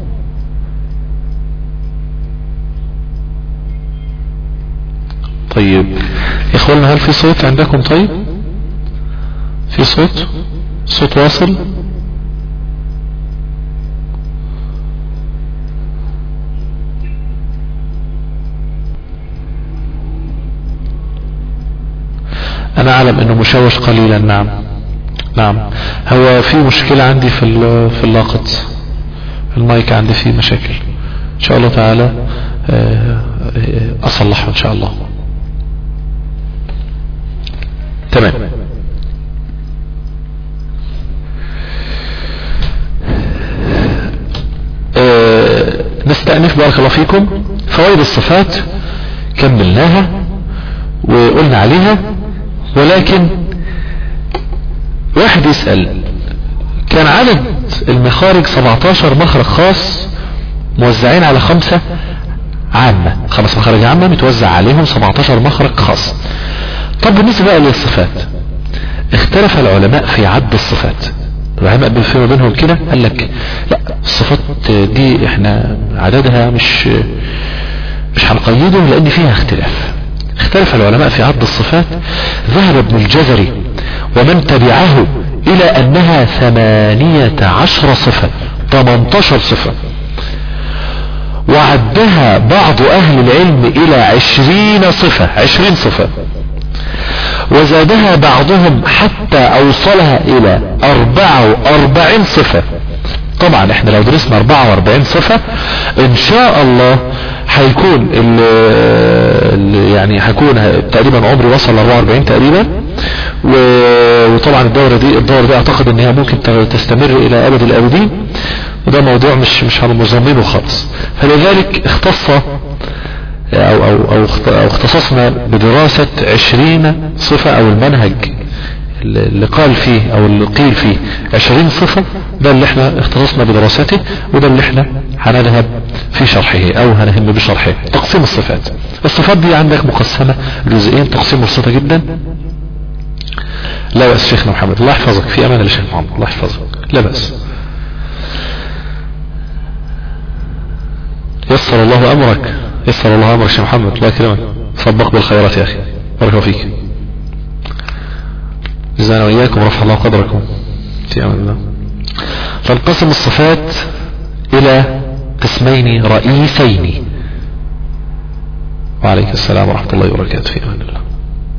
طيب يا اخوانا هل في صوت عندكم طيب في صوت صوت واصل انا اعلم انه مشوش قليلا نعم نعم هو في مشكلة عندي في في اللاقط المايك عندي فيه مشاكل ان شاء الله تعالى آه، آه، اصلحه ان شاء الله تمام آه، نستأنف بارك الله فيكم فوائد الصفات كملناها وقلنا عليها ولكن واحد يسأل كان عدد المخارج 17 مخرج خاص موزعين على خمسة عامة خمس مخارج عامة متوزع عليهم 17 مخرج خاص طب بالنسبة بقى للصفات اختلف العلماء في عد الصفات العلماء بالفرق بينهم كده قال لك لا الصفات دي احنا عددها مش مش هنقيده لان فيها اختلاف اختلف العلماء في عد الصفات ذهب ابن الجزري ومن تبعه الى انها ثمانية عشر صفة 18 صفة وعدها بعض اهل العلم الى عشرين صفة عشرين صفة وزادها بعضهم حتى اوصلها الى اربعة واربعين صفة طبعا احنا لو درسنا 44 صفة ان شاء الله هيكون يعني هيكون تقريبا عمري وصل 44 تقريبا وطبعا الدورة دي الدورة دي اعتقد ان هي ممكن تستمر الى ابد الابدين وده موضوع مش مش هنمزمنه خالص فلذلك اختص او او او اختصصنا بدراسة عشرين صفة او المنهج اللي قال فيه او اللي قيل فيه عشرين صفة ده اللي احنا اختصصنا بدراسته وده اللي احنا هنذهب في شرحه او هنهم بشرحه تقسيم الصفات الصفات دي عندك مقسمة جزئين تقسيم بسيطة جدا لا بأس شيخنا محمد الله يحفظك في امان الشيخ محمد الله يحفظك لا بأس يسر الله امرك يسر الله امرك شيخ محمد الله يكرمك صبق بالخيرات يا اخي بارك الله فيك جزانا وإياكم رفع الله قدركم في أمان الله تنقسم الصفات إلى قسمين رئيسين وعليك السلام ورحمة الله وبركاته في أمان الله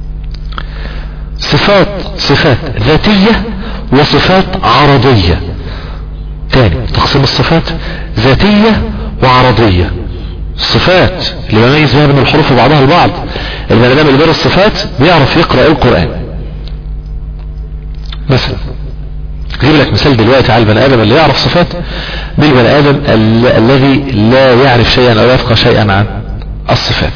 صفات صفات ذاتية وصفات عرضية تاني تقسيم الصفات ذاتية وعرضية الصفات اللي بيميز بها بين الحروف وبعضها البعض البني ادم اللي بيقرا الصفات بيعرف يقرا القران مثلا اجيب لك مثال دلوقتي على البني ادم اللي يعرف صفات بالبني ادم ال- الذي لا يعرف شيئا او يفقه شيئا عن الصفات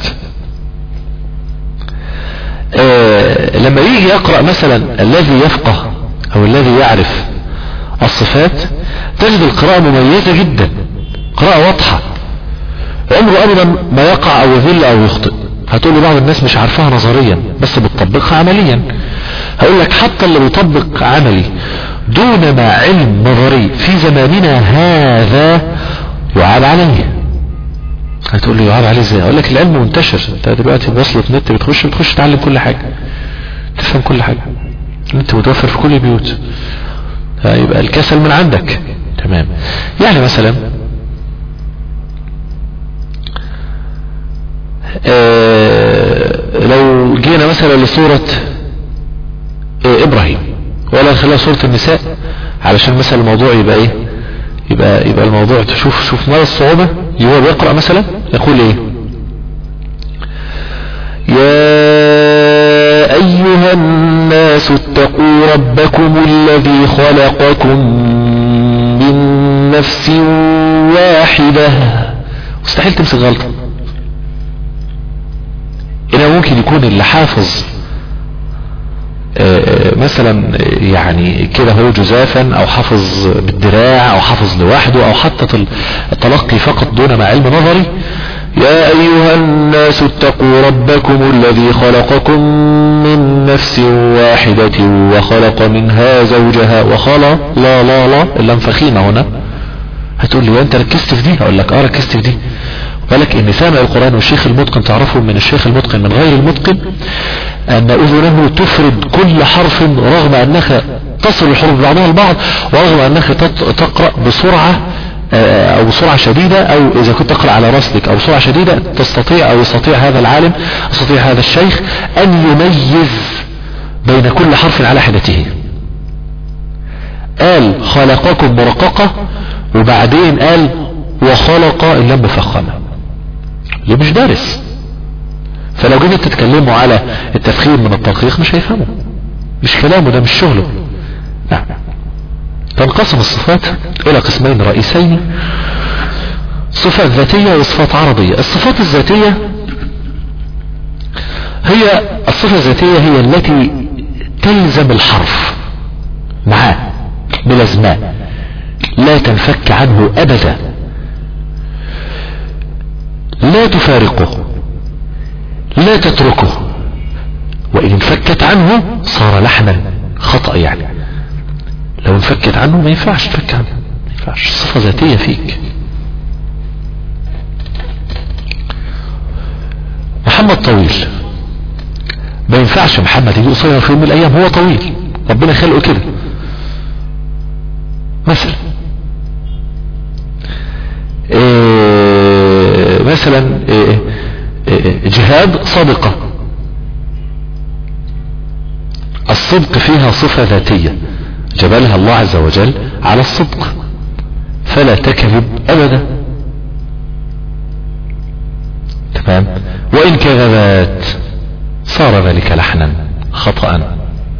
آه لما يجي يقرأ مثلا الذي يفقه او الذي يعرف الصفات تجد القراءة مميزة جدا قراءة واضحة عمره ابدا ما يقع او يذل او يخطئ هتقول لي بعض الناس مش عارفاها نظريا بس بتطبقها عمليا هقول لك حتى اللي بيطبق عملي دون ما علم نظري في زماننا هذا يعاب عليه هتقول لي يعاب عليه ازاي اقول لك العلم منتشر انت دلوقتي بوصلة نت بتخش بتخش تتعلم كل حاجة تفهم كل حاجة النت متوفر في كل البيوت يبقى الكسل من عندك تمام يعني مثلا آه لو جينا مثلا لصورة آه ابراهيم ولا نخليها صورة النساء علشان مثلا الموضوع يبقى ايه يبقى يبقى الموضوع تشوف شوف مدى الصعوبة هو بيقرأ مثلا يقول ايه يا ايها الناس اتقوا ربكم الذي خلقكم من نفس واحدة مستحيل تمسك غلطة هنا ممكن يكون اللي حافظ مثلا يعني كده هو جزافا او حافظ بالدراع او حافظ لوحده او حتى التلقي فقط دون ما علم نظري يا ايها الناس اتقوا ربكم الذي خلقكم من نفس واحدة وخلق منها زوجها وخلق لا لا لا اللام فخيمة هنا هتقول لي وانت ركزت في دي هقول لك اه ركزت في دي بالك ان سامع القرآن والشيخ المتقن تعرفه من الشيخ المتقن من غير المتقن ان اذنه تفرد كل حرف رغم انك تصل الحروف بعضها البعض ورغم انك تقرأ بسرعة او بسرعة شديدة او اذا كنت تقرأ على راسلك او بسرعة شديدة تستطيع او يستطيع هذا العالم يستطيع هذا الشيخ ان يميز بين كل حرف على حدته قال خلقكم مرققة وبعدين قال وخلق اللام مفخمة اللي مش دارس فلو جيت تتكلموا على التفخيم من التدقيق مش هيفهموا مش كلامه ده مش شغله نعم تنقسم الصفات الى قسمين رئيسين صفات ذاتية وصفات عرضية الصفات الذاتية هي الصفة الذاتية هي التي تلزم الحرف معاه بلازماه لا تنفك عنه ابدا لا تفارقه لا تتركه وإن انفكت عنه صار لحنا خطأ يعني لو انفكت عنه ما ينفعش تفك عنه ما ينفعش صفة ذاتية فيك محمد طويل ما ينفعش محمد يجي قصير في يوم من الأيام هو طويل ربنا خلقه كده مثلا إيه مثلا إيه إيه جهاد صادقة الصدق فيها صفة ذاتية جبلها الله عز وجل على الصدق فلا تكذب ابدا تمام وان كذبت صار ذلك لحنا خطأ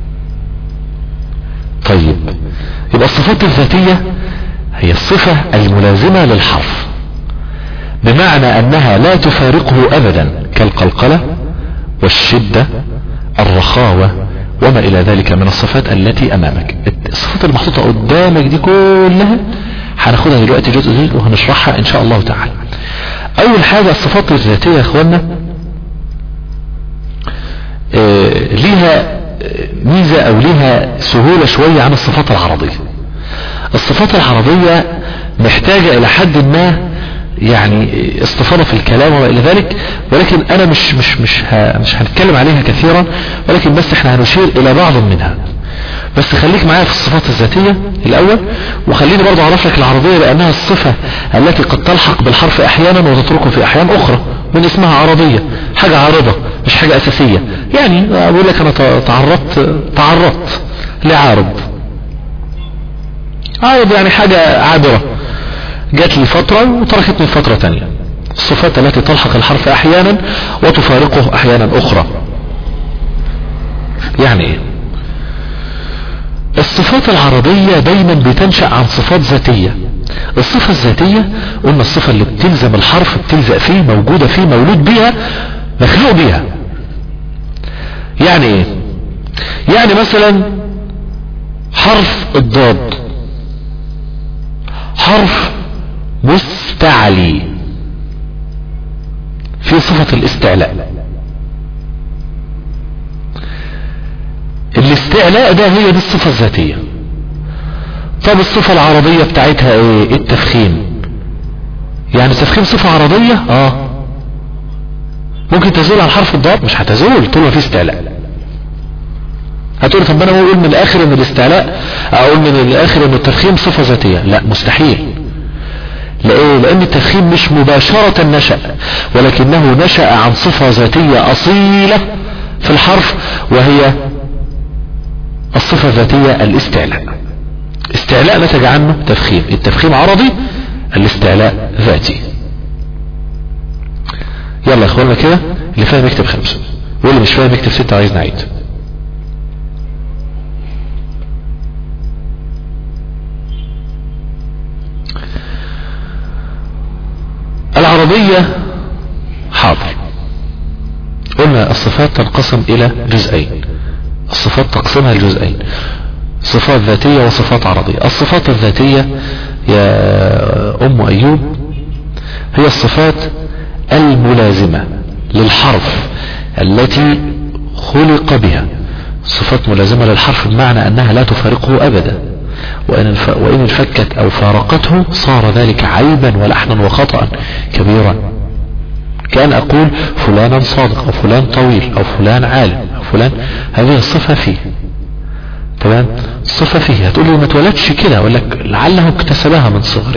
طيب يبقى الصفات الذاتية هي الصفة الملازمة للحرف بمعنى انها لا تفارقه ابدا كالقلقلة والشدة الرخاوة وما الى ذلك من الصفات التي امامك الصفات المحطوطة قدامك دي كلها هناخدها دلوقتي جزء جزء وهنشرحها ان شاء الله تعالى اول حاجة الصفات الذاتية يا اخوانا آه ليها ميزة او ليها سهولة شوية عن الصفات العرضية الصفات العرضية محتاجة الى حد ما يعني استفاضة في الكلام وما الى ذلك ولكن انا مش مش مش ها مش هنتكلم عليها كثيرا ولكن بس احنا هنشير الى بعض منها بس خليك معايا في الصفات الذاتية الاول وخليني برضه اعرف لك العرضية لانها الصفة التي قد تلحق بالحرف احيانا وتتركه في احيان اخرى من اسمها عرضية حاجة عارضة مش حاجة اساسية يعني اقول لك انا تعرضت تعرضت لعارض عارض يعني حاجة عابرة جات لي فترة وتركتني فترة تانية الصفات التي تلحق الحرف احيانا وتفارقه احيانا اخرى يعني ايه الصفات العربية دايما بتنشأ عن صفات ذاتية الصفة الذاتية قلنا الصفة اللي بتلزم الحرف بتلزق فيه موجودة فيه مولود بيها مخلوق بيها يعني ايه يعني مثلا حرف الضاد حرف مستعلي في صفة الاستعلاء الاستعلاء ده هي دي الصفة الذاتية طب الصفة العربية بتاعتها ايه التفخيم يعني التفخيم صفة عربية اه ممكن تزول عن حرف الضاد مش هتزول طول ما في استعلاء هتقول طب انا اقول من الاخر ان الاستعلاء اقول من الاخر ان التفخيم صفة ذاتية لا مستحيل لأيه؟ لأن التفخيم مش مباشرة نشأ ولكنه نشأ عن صفة ذاتية أصيلة في الحرف وهي الصفة الذاتية الاستعلاء استعلاء نتج عنه تفخيم التفخيم عرضي الاستعلاء ذاتي يلا يا اخوانا كده اللي فاهم يكتب خمسة واللي مش فاهم يكتب ستة عايز نعيد العربية حاضر قلنا الصفات تنقسم الى جزئين الصفات تقسمها لجزئين صفات ذاتية وصفات عرضية الصفات الذاتية يا ام ايوب هي الصفات الملازمة للحرف التي خلق بها صفات ملازمة للحرف بمعنى انها لا تفارقه ابدا وإن, وإن انفكت او فارقته صار ذلك عيبا ولحنا وخطأ كبيرا كان اقول فلانا صادق او فلان طويل او فلان عالم او فلان هذه الصفة فيه تمام الصفة فيه هتقول لي ما اتولدش كده اقول لك لعله اكتسبها من صغره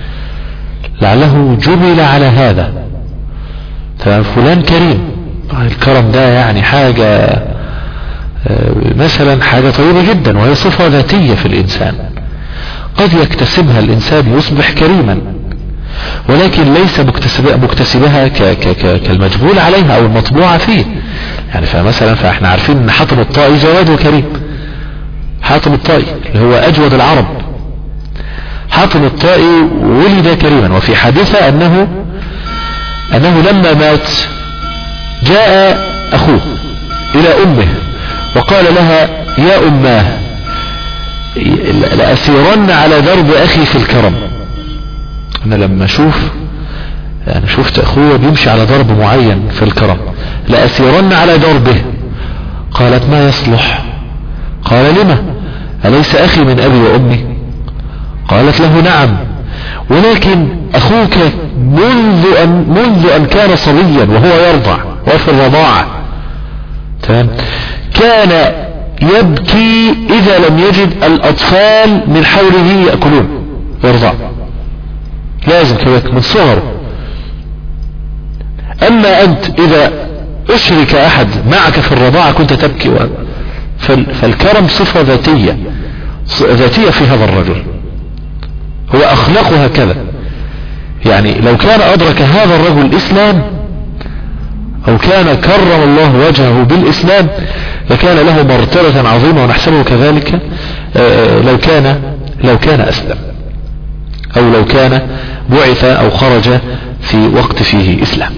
لعله جبل على هذا تمام فلان كريم الكرم ده يعني حاجة مثلا حاجة طيبة جدا وهي صفة ذاتية في الانسان قد يكتسبها الانسان يصبح كريما ولكن ليس مكتسبها كالمجبول عليها او المطبوعة فيه يعني فمثلا فاحنا عارفين ان حاتم الطائي جواد وكريم حاتم الطائي اللي هو اجود العرب حاتم الطائي ولد كريما وفي حادثة انه انه لما مات جاء اخوه الى امه وقال لها يا اماه لأسيرن على درب اخي في الكرم انا لما اشوف انا شفت اخوه بيمشي على درب معين في الكرم لأسيرن على دربه قالت ما يصلح قال لما أليس أخي من أبي وأمي قالت له نعم ولكن أخوك منذ أن, منذ أن كان صبيا وهو يرضع وفي الرضاعة تمام كان يبكي إذا لم يجد الأطفال من حوله يأكلون يرضع لازم كذلك من صغره أما أنت إذا أشرك أحد معك في الرضاعة كنت تبكي فالكرم صفة ذاتية ذاتية في هذا الرجل هو أخلاقه هكذا يعني لو كان أدرك هذا الرجل الإسلام أو كان كرم الله وجهه بالإسلام لكان له مرتبة عظيمة ونحسبه كذلك لو كان لو كان أسلم أو لو كان بعث أو خرج في وقت فيه إسلام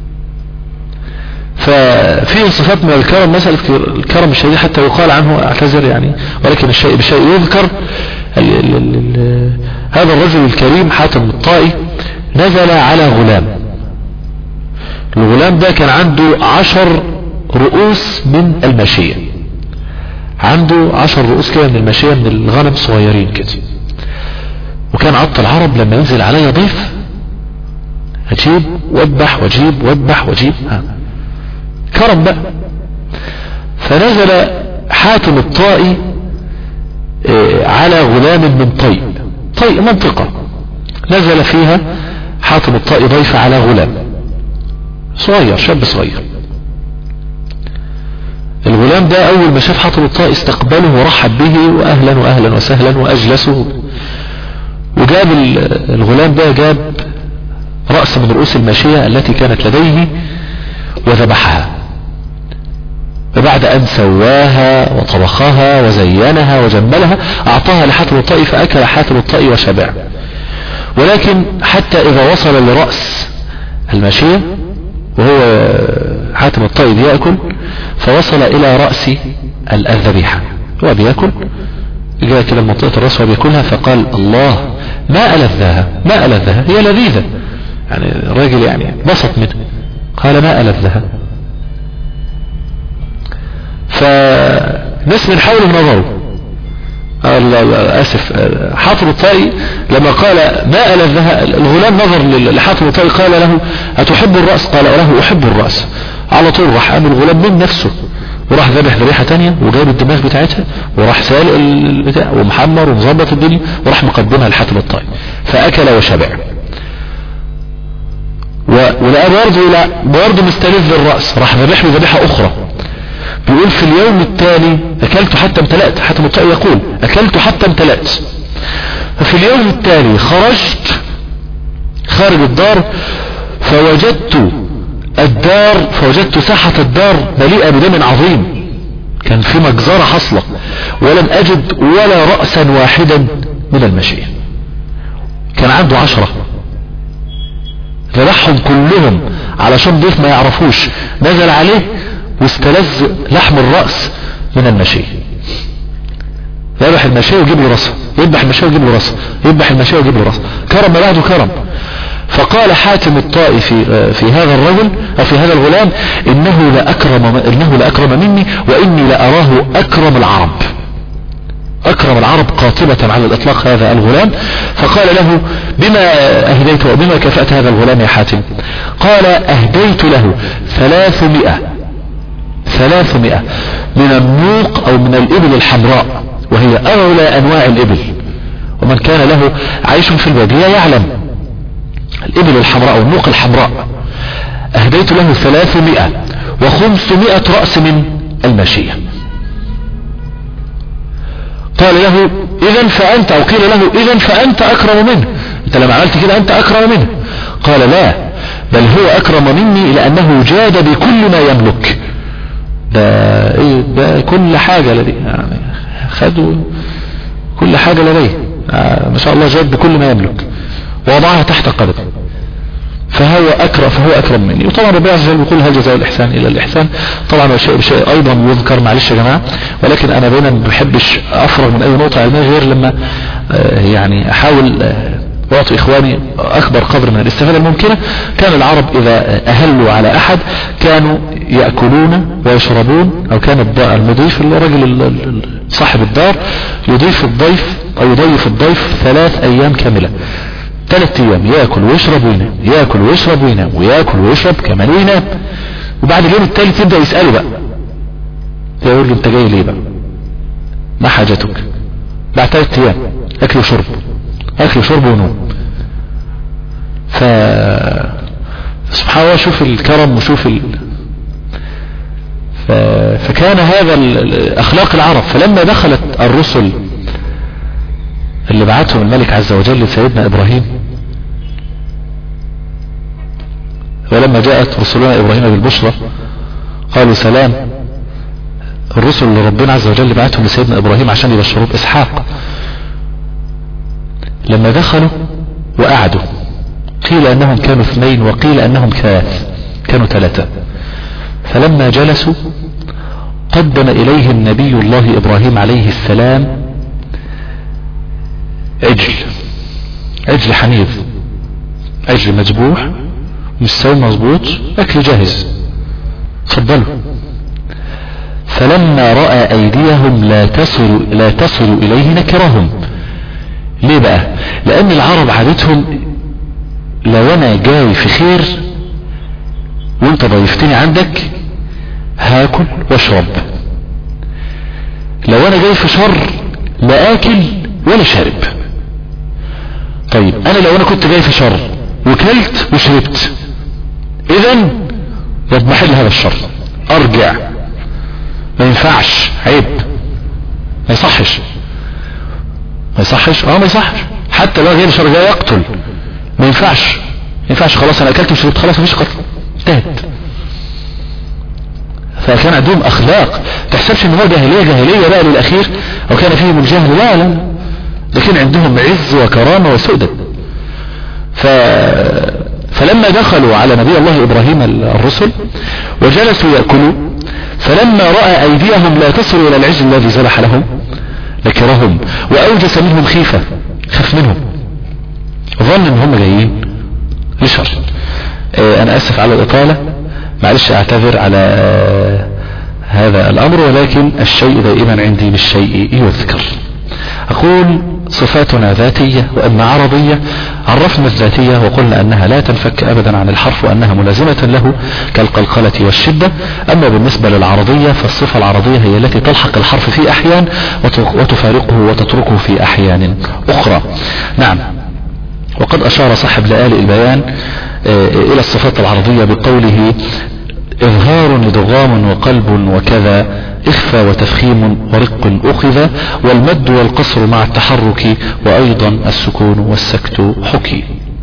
ففيه صفات من الكرم مسألة الكرم الشديد حتى يقال عنه اعتذر يعني ولكن الشيء بشيء يذكر ال ال ال هذا الرجل الكريم حاتم الطائي نزل على غلام الغلام ده كان عنده عشر رؤوس من الماشية عنده عشر رؤوس كده من الماشية من الغنم صغيرين كده وكان عط العرب لما ينزل علي ضيف اجيب واذبح واجيب واذبح واجيب ها كرم بقى فنزل حاتم الطائي على غلام من طي طي منطقة نزل فيها حاتم الطائي ضيف على غلام صغير شاب صغير الغلام ده اول ما شاف حاتم الطائي استقبله ورحب به واهلا واهلا وسهلا واجلسه وجاب الغلام ده جاب رأس من رؤوس الماشية التي كانت لديه وذبحها فبعد أن سواها وطبخها وزينها وجملها أعطاها لحاتم الطائي فأكل حاتم الطائي وشبع ولكن حتى إذا وصل لرأس الماشية وهو حاتم الطائي بيأكل فوصل إلى رأس الذبيحة هو بيأكل جاء كده منطقة الرأس وهو بيأكلها فقال الله ما ألذها ما ألذها هي لذيذة يعني الراجل يعني بسط منه قال ما ألذها فناس من حوله نظروا اسف حاطب الطائي لما قال ما ألذها الغلام نظر لحاطب الطائي قال له أتحب الرأس قال له أحب الرأس على طول راح قام الغلام من نفسه وراح ذبح ذبيحة تانية وجايب الدماغ بتاعتها وراح سالق البتاع ومحمر ومظبط الدنيا وراح مقدمها لحاتم الطائي فأكل وشبع ولقى برضه لا برضه مستلذ الرأس راح ذبح له ذبيحة أخرى بيقول في اليوم التالي أكلت حتى امتلأت حتى الطائي يقول أكلت حتى امتلأت ففي اليوم التالي خرجت خارج الدار فوجدت الدار فوجدت ساحة الدار مليئة بدم عظيم كان في مجزرة حصلة ولم أجد ولا رأسا واحدا من المشية كان عنده عشرة ذبحهم كلهم علشان ضيف ما يعرفوش نزل عليه واستلذ لحم الرأس من المشية يذبح المشية ويجيب له راسه يذبح المشية ويجيب له راسه يذبح المشية ويجيب له راسه كرم ما بعده كرم فقال حاتم الطائي في, في هذا الرجل او في هذا الغلام انه لأكرم, إنه لأكرم مني واني لأراه اكرم العرب اكرم العرب قاطبة على الاطلاق هذا الغلام فقال له بما اهديت وبما كفأت هذا الغلام يا حاتم قال اهديت له ثلاثمائة ثلاثمائة من النوق او من الابل الحمراء وهي اغلى انواع الابل ومن كان له عيش في البادية يعلم الإبل الحمراء والنوق الحمراء أهديت له ثلاثمائة وخمسمائة رأس من الماشية قال له إذا فأنت أو قيل له إذا فأنت أكرم منه أنت لما عملت كده أنت أكرم منه قال لا بل هو أكرم مني لأنه جاد بكل ما يملك ده, إيه ده كل حاجة لديه يعني خدوا كل حاجة لديه آه ما شاء الله جاد بكل ما يملك ووضعها تحت قدم فهو أكرم فهو أكرم مني وطبعا ربنا عز وجل بيقول هل جزاء الإحسان إلى الإحسان طبعا شيء بشيء أيضا يذكر معلش يا جماعة ولكن أنا بينا ما بحبش أفرغ من أي نقطة علمية غير لما يعني أحاول أعطي إخواني أكبر قدر من الاستفادة الممكنة كان العرب إذا أهلوا على أحد كانوا يأكلون ويشربون أو كان المضيف الرجل صاحب الدار يضيف الضيف أو يضيف الضيف ثلاث أيام كاملة ثلاث ايام ياكل ويشرب وينام ياكل ويشرب وينام وياكل ويشرب كمان وينام وبعد اليوم الثالث يبدا يساله بقى يقول له انت جاي ليه بقى ما حاجتك بعد ثلاث ايام اكل وشرب اكل وشرب ونوم ف سبحان الله شوف الكرم وشوف ال... ف... فكان هذا اخلاق العرب فلما دخلت الرسل اللي بعتهم الملك عز وجل لسيدنا ابراهيم ولما جاءت رسلنا ابراهيم بالبشرى قالوا سلام الرسل اللي ربنا عز وجل بعتهم لسيدنا ابراهيم عشان يبشروه باسحاق لما دخلوا وقعدوا قيل انهم كانوا اثنين وقيل انهم ثلاث كانوا ثلاثة فلما جلسوا قدم اليهم نبي الله ابراهيم عليه السلام عجل عجل حنيذ عجل مذبوح مستوي مظبوط اكل جاهز تفضلوا فلما رأى ايديهم لا تصل لا تصل اليه نكرهم ليه بقى لان العرب عادتهم لو انا جاي في خير وانت ضيفتني عندك هاكل واشرب لو انا جاي في شر لا اكل ولا شارب طيب انا لو انا كنت جاي في شر وكلت وشربت اذا يضمحل هذا الشر ارجع ما ينفعش عيب ما يصحش ما يصحش اه ما يصحش حتى لو غير شر جاي يقتل ما ينفعش ينفعش خلاص انا اكلت وشربت خلاص مفيش قتل انتهت فكان عندهم اخلاق تحسبش ان هو جاهلية جاهلية بقى للاخير او كان فيهم الجهل لا لا لكن عندهم عز وكرامة وسؤدة ف... فلما دخلوا على نبي الله ابراهيم الرسل وجلسوا يأكلوا فلما رأى ايديهم لا تصل الى العز الذي زلح لهم ذكرهم واوجس منهم خيفة خاف منهم ظن ان هم جايين لشر اه انا اسف على الاطالة معلش اعتذر على اه هذا الامر ولكن الشيء دائما عندي بالشيء يذكر اقول صفاتنا ذاتية واما عرضية عرفنا الذاتية وقلنا انها لا تنفك ابدا عن الحرف وانها ملازمة له كالقلقلة والشدة اما بالنسبة للعرضية فالصفة العرضية هي التي تلحق الحرف في احيان وتفارقه وتتركه في احيان اخرى نعم وقد اشار صاحب لآل البيان الى الصفات العرضية بقوله اظهار لدغام وقلب وكذا اخفى وتفخيم ورق اخذ والمد والقصر مع التحرك وايضا السكون والسكت حكي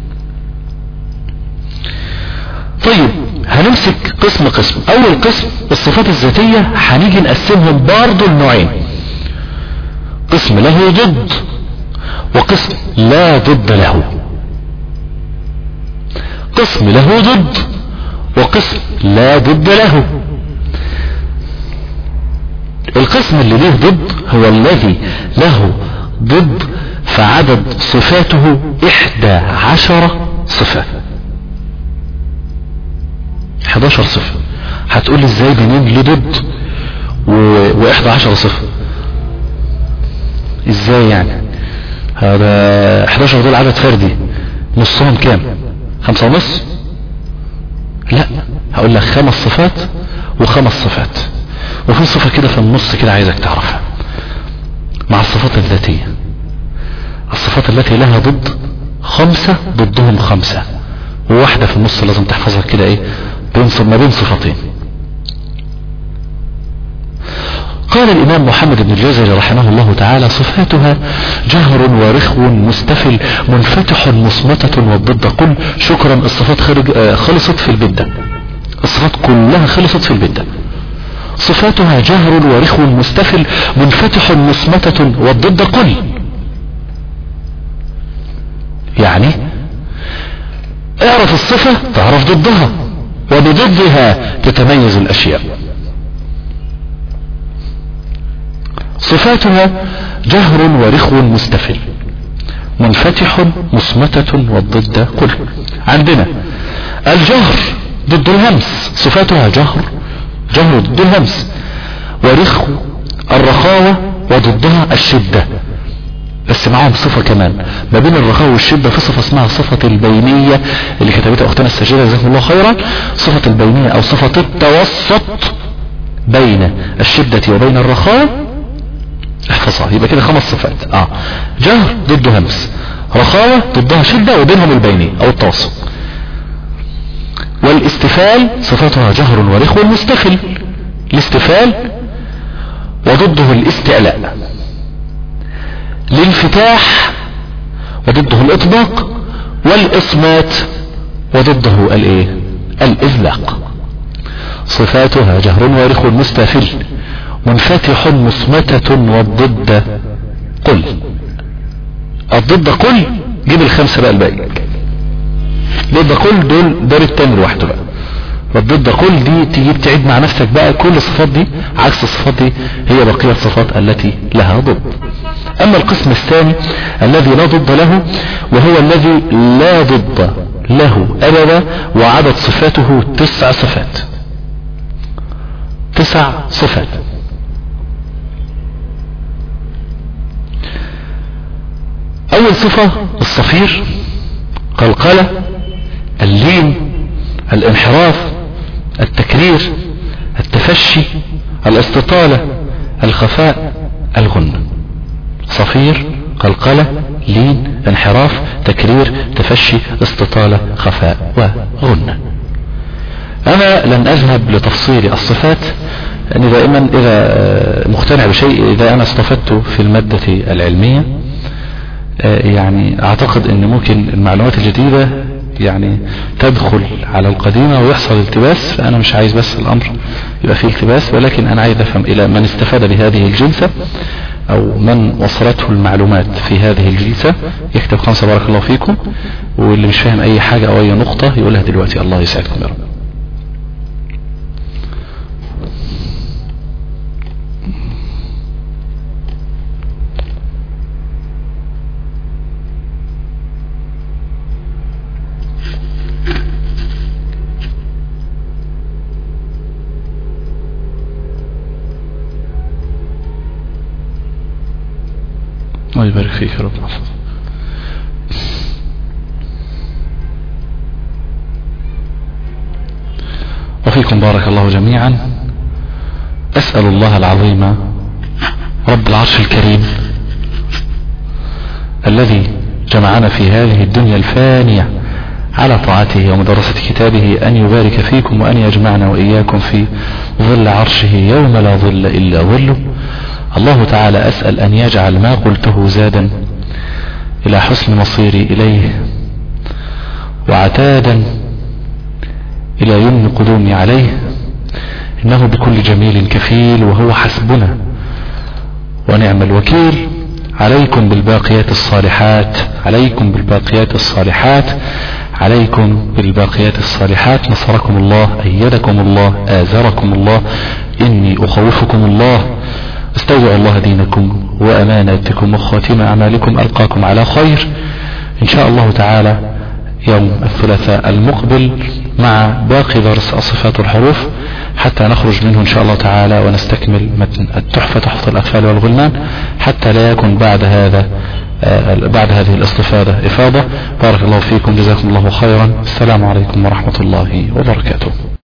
طيب هنمسك قسم قسم اول قسم الصفات الذاتية هنيجي نقسمهم برضو لنوعين قسم له ضد وقسم لا ضد له قسم له ضد وقسم لا ضد له القسم اللي له ضد هو الذي له ضد فعدد صفاته احدى عشر صفة 11 صفة هتقول لي ازاي بنين له ضد واحدى عشر صفة ازاي يعني هذا 11 دول عدد فردي نصهم كام خمسة ونص لا هقول لك خمس صفات وخمس صفات وفي صفة كده في النص كده عايزك تعرفها مع الصفات الذاتية الصفات التي لها ضد خمسة ضدهم خمسة وواحدة في النص لازم تحفظها كده ايه بين ما بين صفتين قال الإمام محمد بن الجزري رحمه الله تعالى صفاتها جهر ورخو مستفل منفتح مصمتة والضد قل شكرا الصفات خرج خلصت في البدة الصفات كلها خلصت في البدة صفاتها جهر ورخو مستفل منفتح مصمتة والضد قل يعني اعرف الصفة تعرف ضدها وبضدها تتميز الاشياء صفاتها جهر ورخو مستفل منفتح مصمتة والضد قل عندنا الجهر ضد الهمس صفاتها جهر جهر ضد الهمس ورخو الرخاوة وضدها الشدة بس معاهم صفة كمان ما بين الرخاوة والشدة في صفة اسمها صفة البينية اللي كتبتها اختنا السجيرة جزاكم الله خيرا صفة البينية او صفة التوسط بين الشدة وبين الرخاوة احفظها يبقى كده خمس صفات اه جهر ضده همس رخاوة ضدها شدة وبينهم البينية او التوسط والاستفال صفتها جهر ورخو مستفل الاستفال وضده الاستعلاء الانفتاح وضده الاطباق والاصمات وضده الايه الاذلاق صفاتها جهر ورخ مستفل منفتح مصمتة والضد قل الضد قل جيب الخمسة بقى الباقي ضد قل دول دار التاني لوحده بقى والضد قل دي تجيب تعيد مع نفسك بقى كل الصفات دي عكس الصفات دي هي بقية الصفات التي لها ضد اما القسم الثاني الذي لا ضد له وهو الذي لا ضد له ابدا وعدد صفاته تسع صفات تسع صفات اول صفة الصفير قلقلة اللين الانحراف التكرير التفشي الاستطالة الخفاء الغنة صفير قلقلة لين انحراف تكرير تفشي استطالة خفاء وغنة انا لن اذهب لتفصيل الصفات لاني دائما اذا مقتنع بشيء اذا انا استفدته في المادة العلمية يعني اعتقد ان ممكن المعلومات الجديدة يعني تدخل على القديمة ويحصل التباس فأنا مش عايز بس الأمر يبقى فيه التباس ولكن أنا عايز أفهم إلى من استفاد بهذه الجلسة أو من وصلته المعلومات في هذه الجلسة يكتب خمسة بارك الله فيكم واللي مش فاهم أي حاجة أو أي نقطة يقولها دلوقتي الله يسعدكم يا رب الله يبارك فيك يا رب وفيكم بارك الله جميعا أسأل الله العظيم رب العرش الكريم الذي جمعنا في هذه الدنيا الفانية على طاعته ومدرسة كتابه أن يبارك فيكم وأن يجمعنا وإياكم في ظل عرشه يوم لا ظل إلا ظله الله تعالى أسأل أن يجعل ما قلته زادا إلى حسن مصيري إليه وعتادا إلى يمن قدومي عليه إنه بكل جميل كفيل وهو حسبنا ونعم الوكيل عليكم بالباقيات الصالحات عليكم بالباقيات الصالحات عليكم بالباقيات الصالحات نصركم الله أيدكم الله آزركم الله إني أخوفكم الله استودع الله دينكم وأماناتكم وخاتم أعمالكم ألقاكم على خير إن شاء الله تعالى يوم الثلاثاء المقبل مع باقي درس الصفات والحروف حتى نخرج منه إن شاء الله تعالى ونستكمل متن التحفة تحفة الأطفال والغلمان حتى لا يكن بعد هذا بعد هذه الاستفادة إفاضة بارك الله فيكم جزاكم الله خيرا السلام عليكم ورحمة الله وبركاته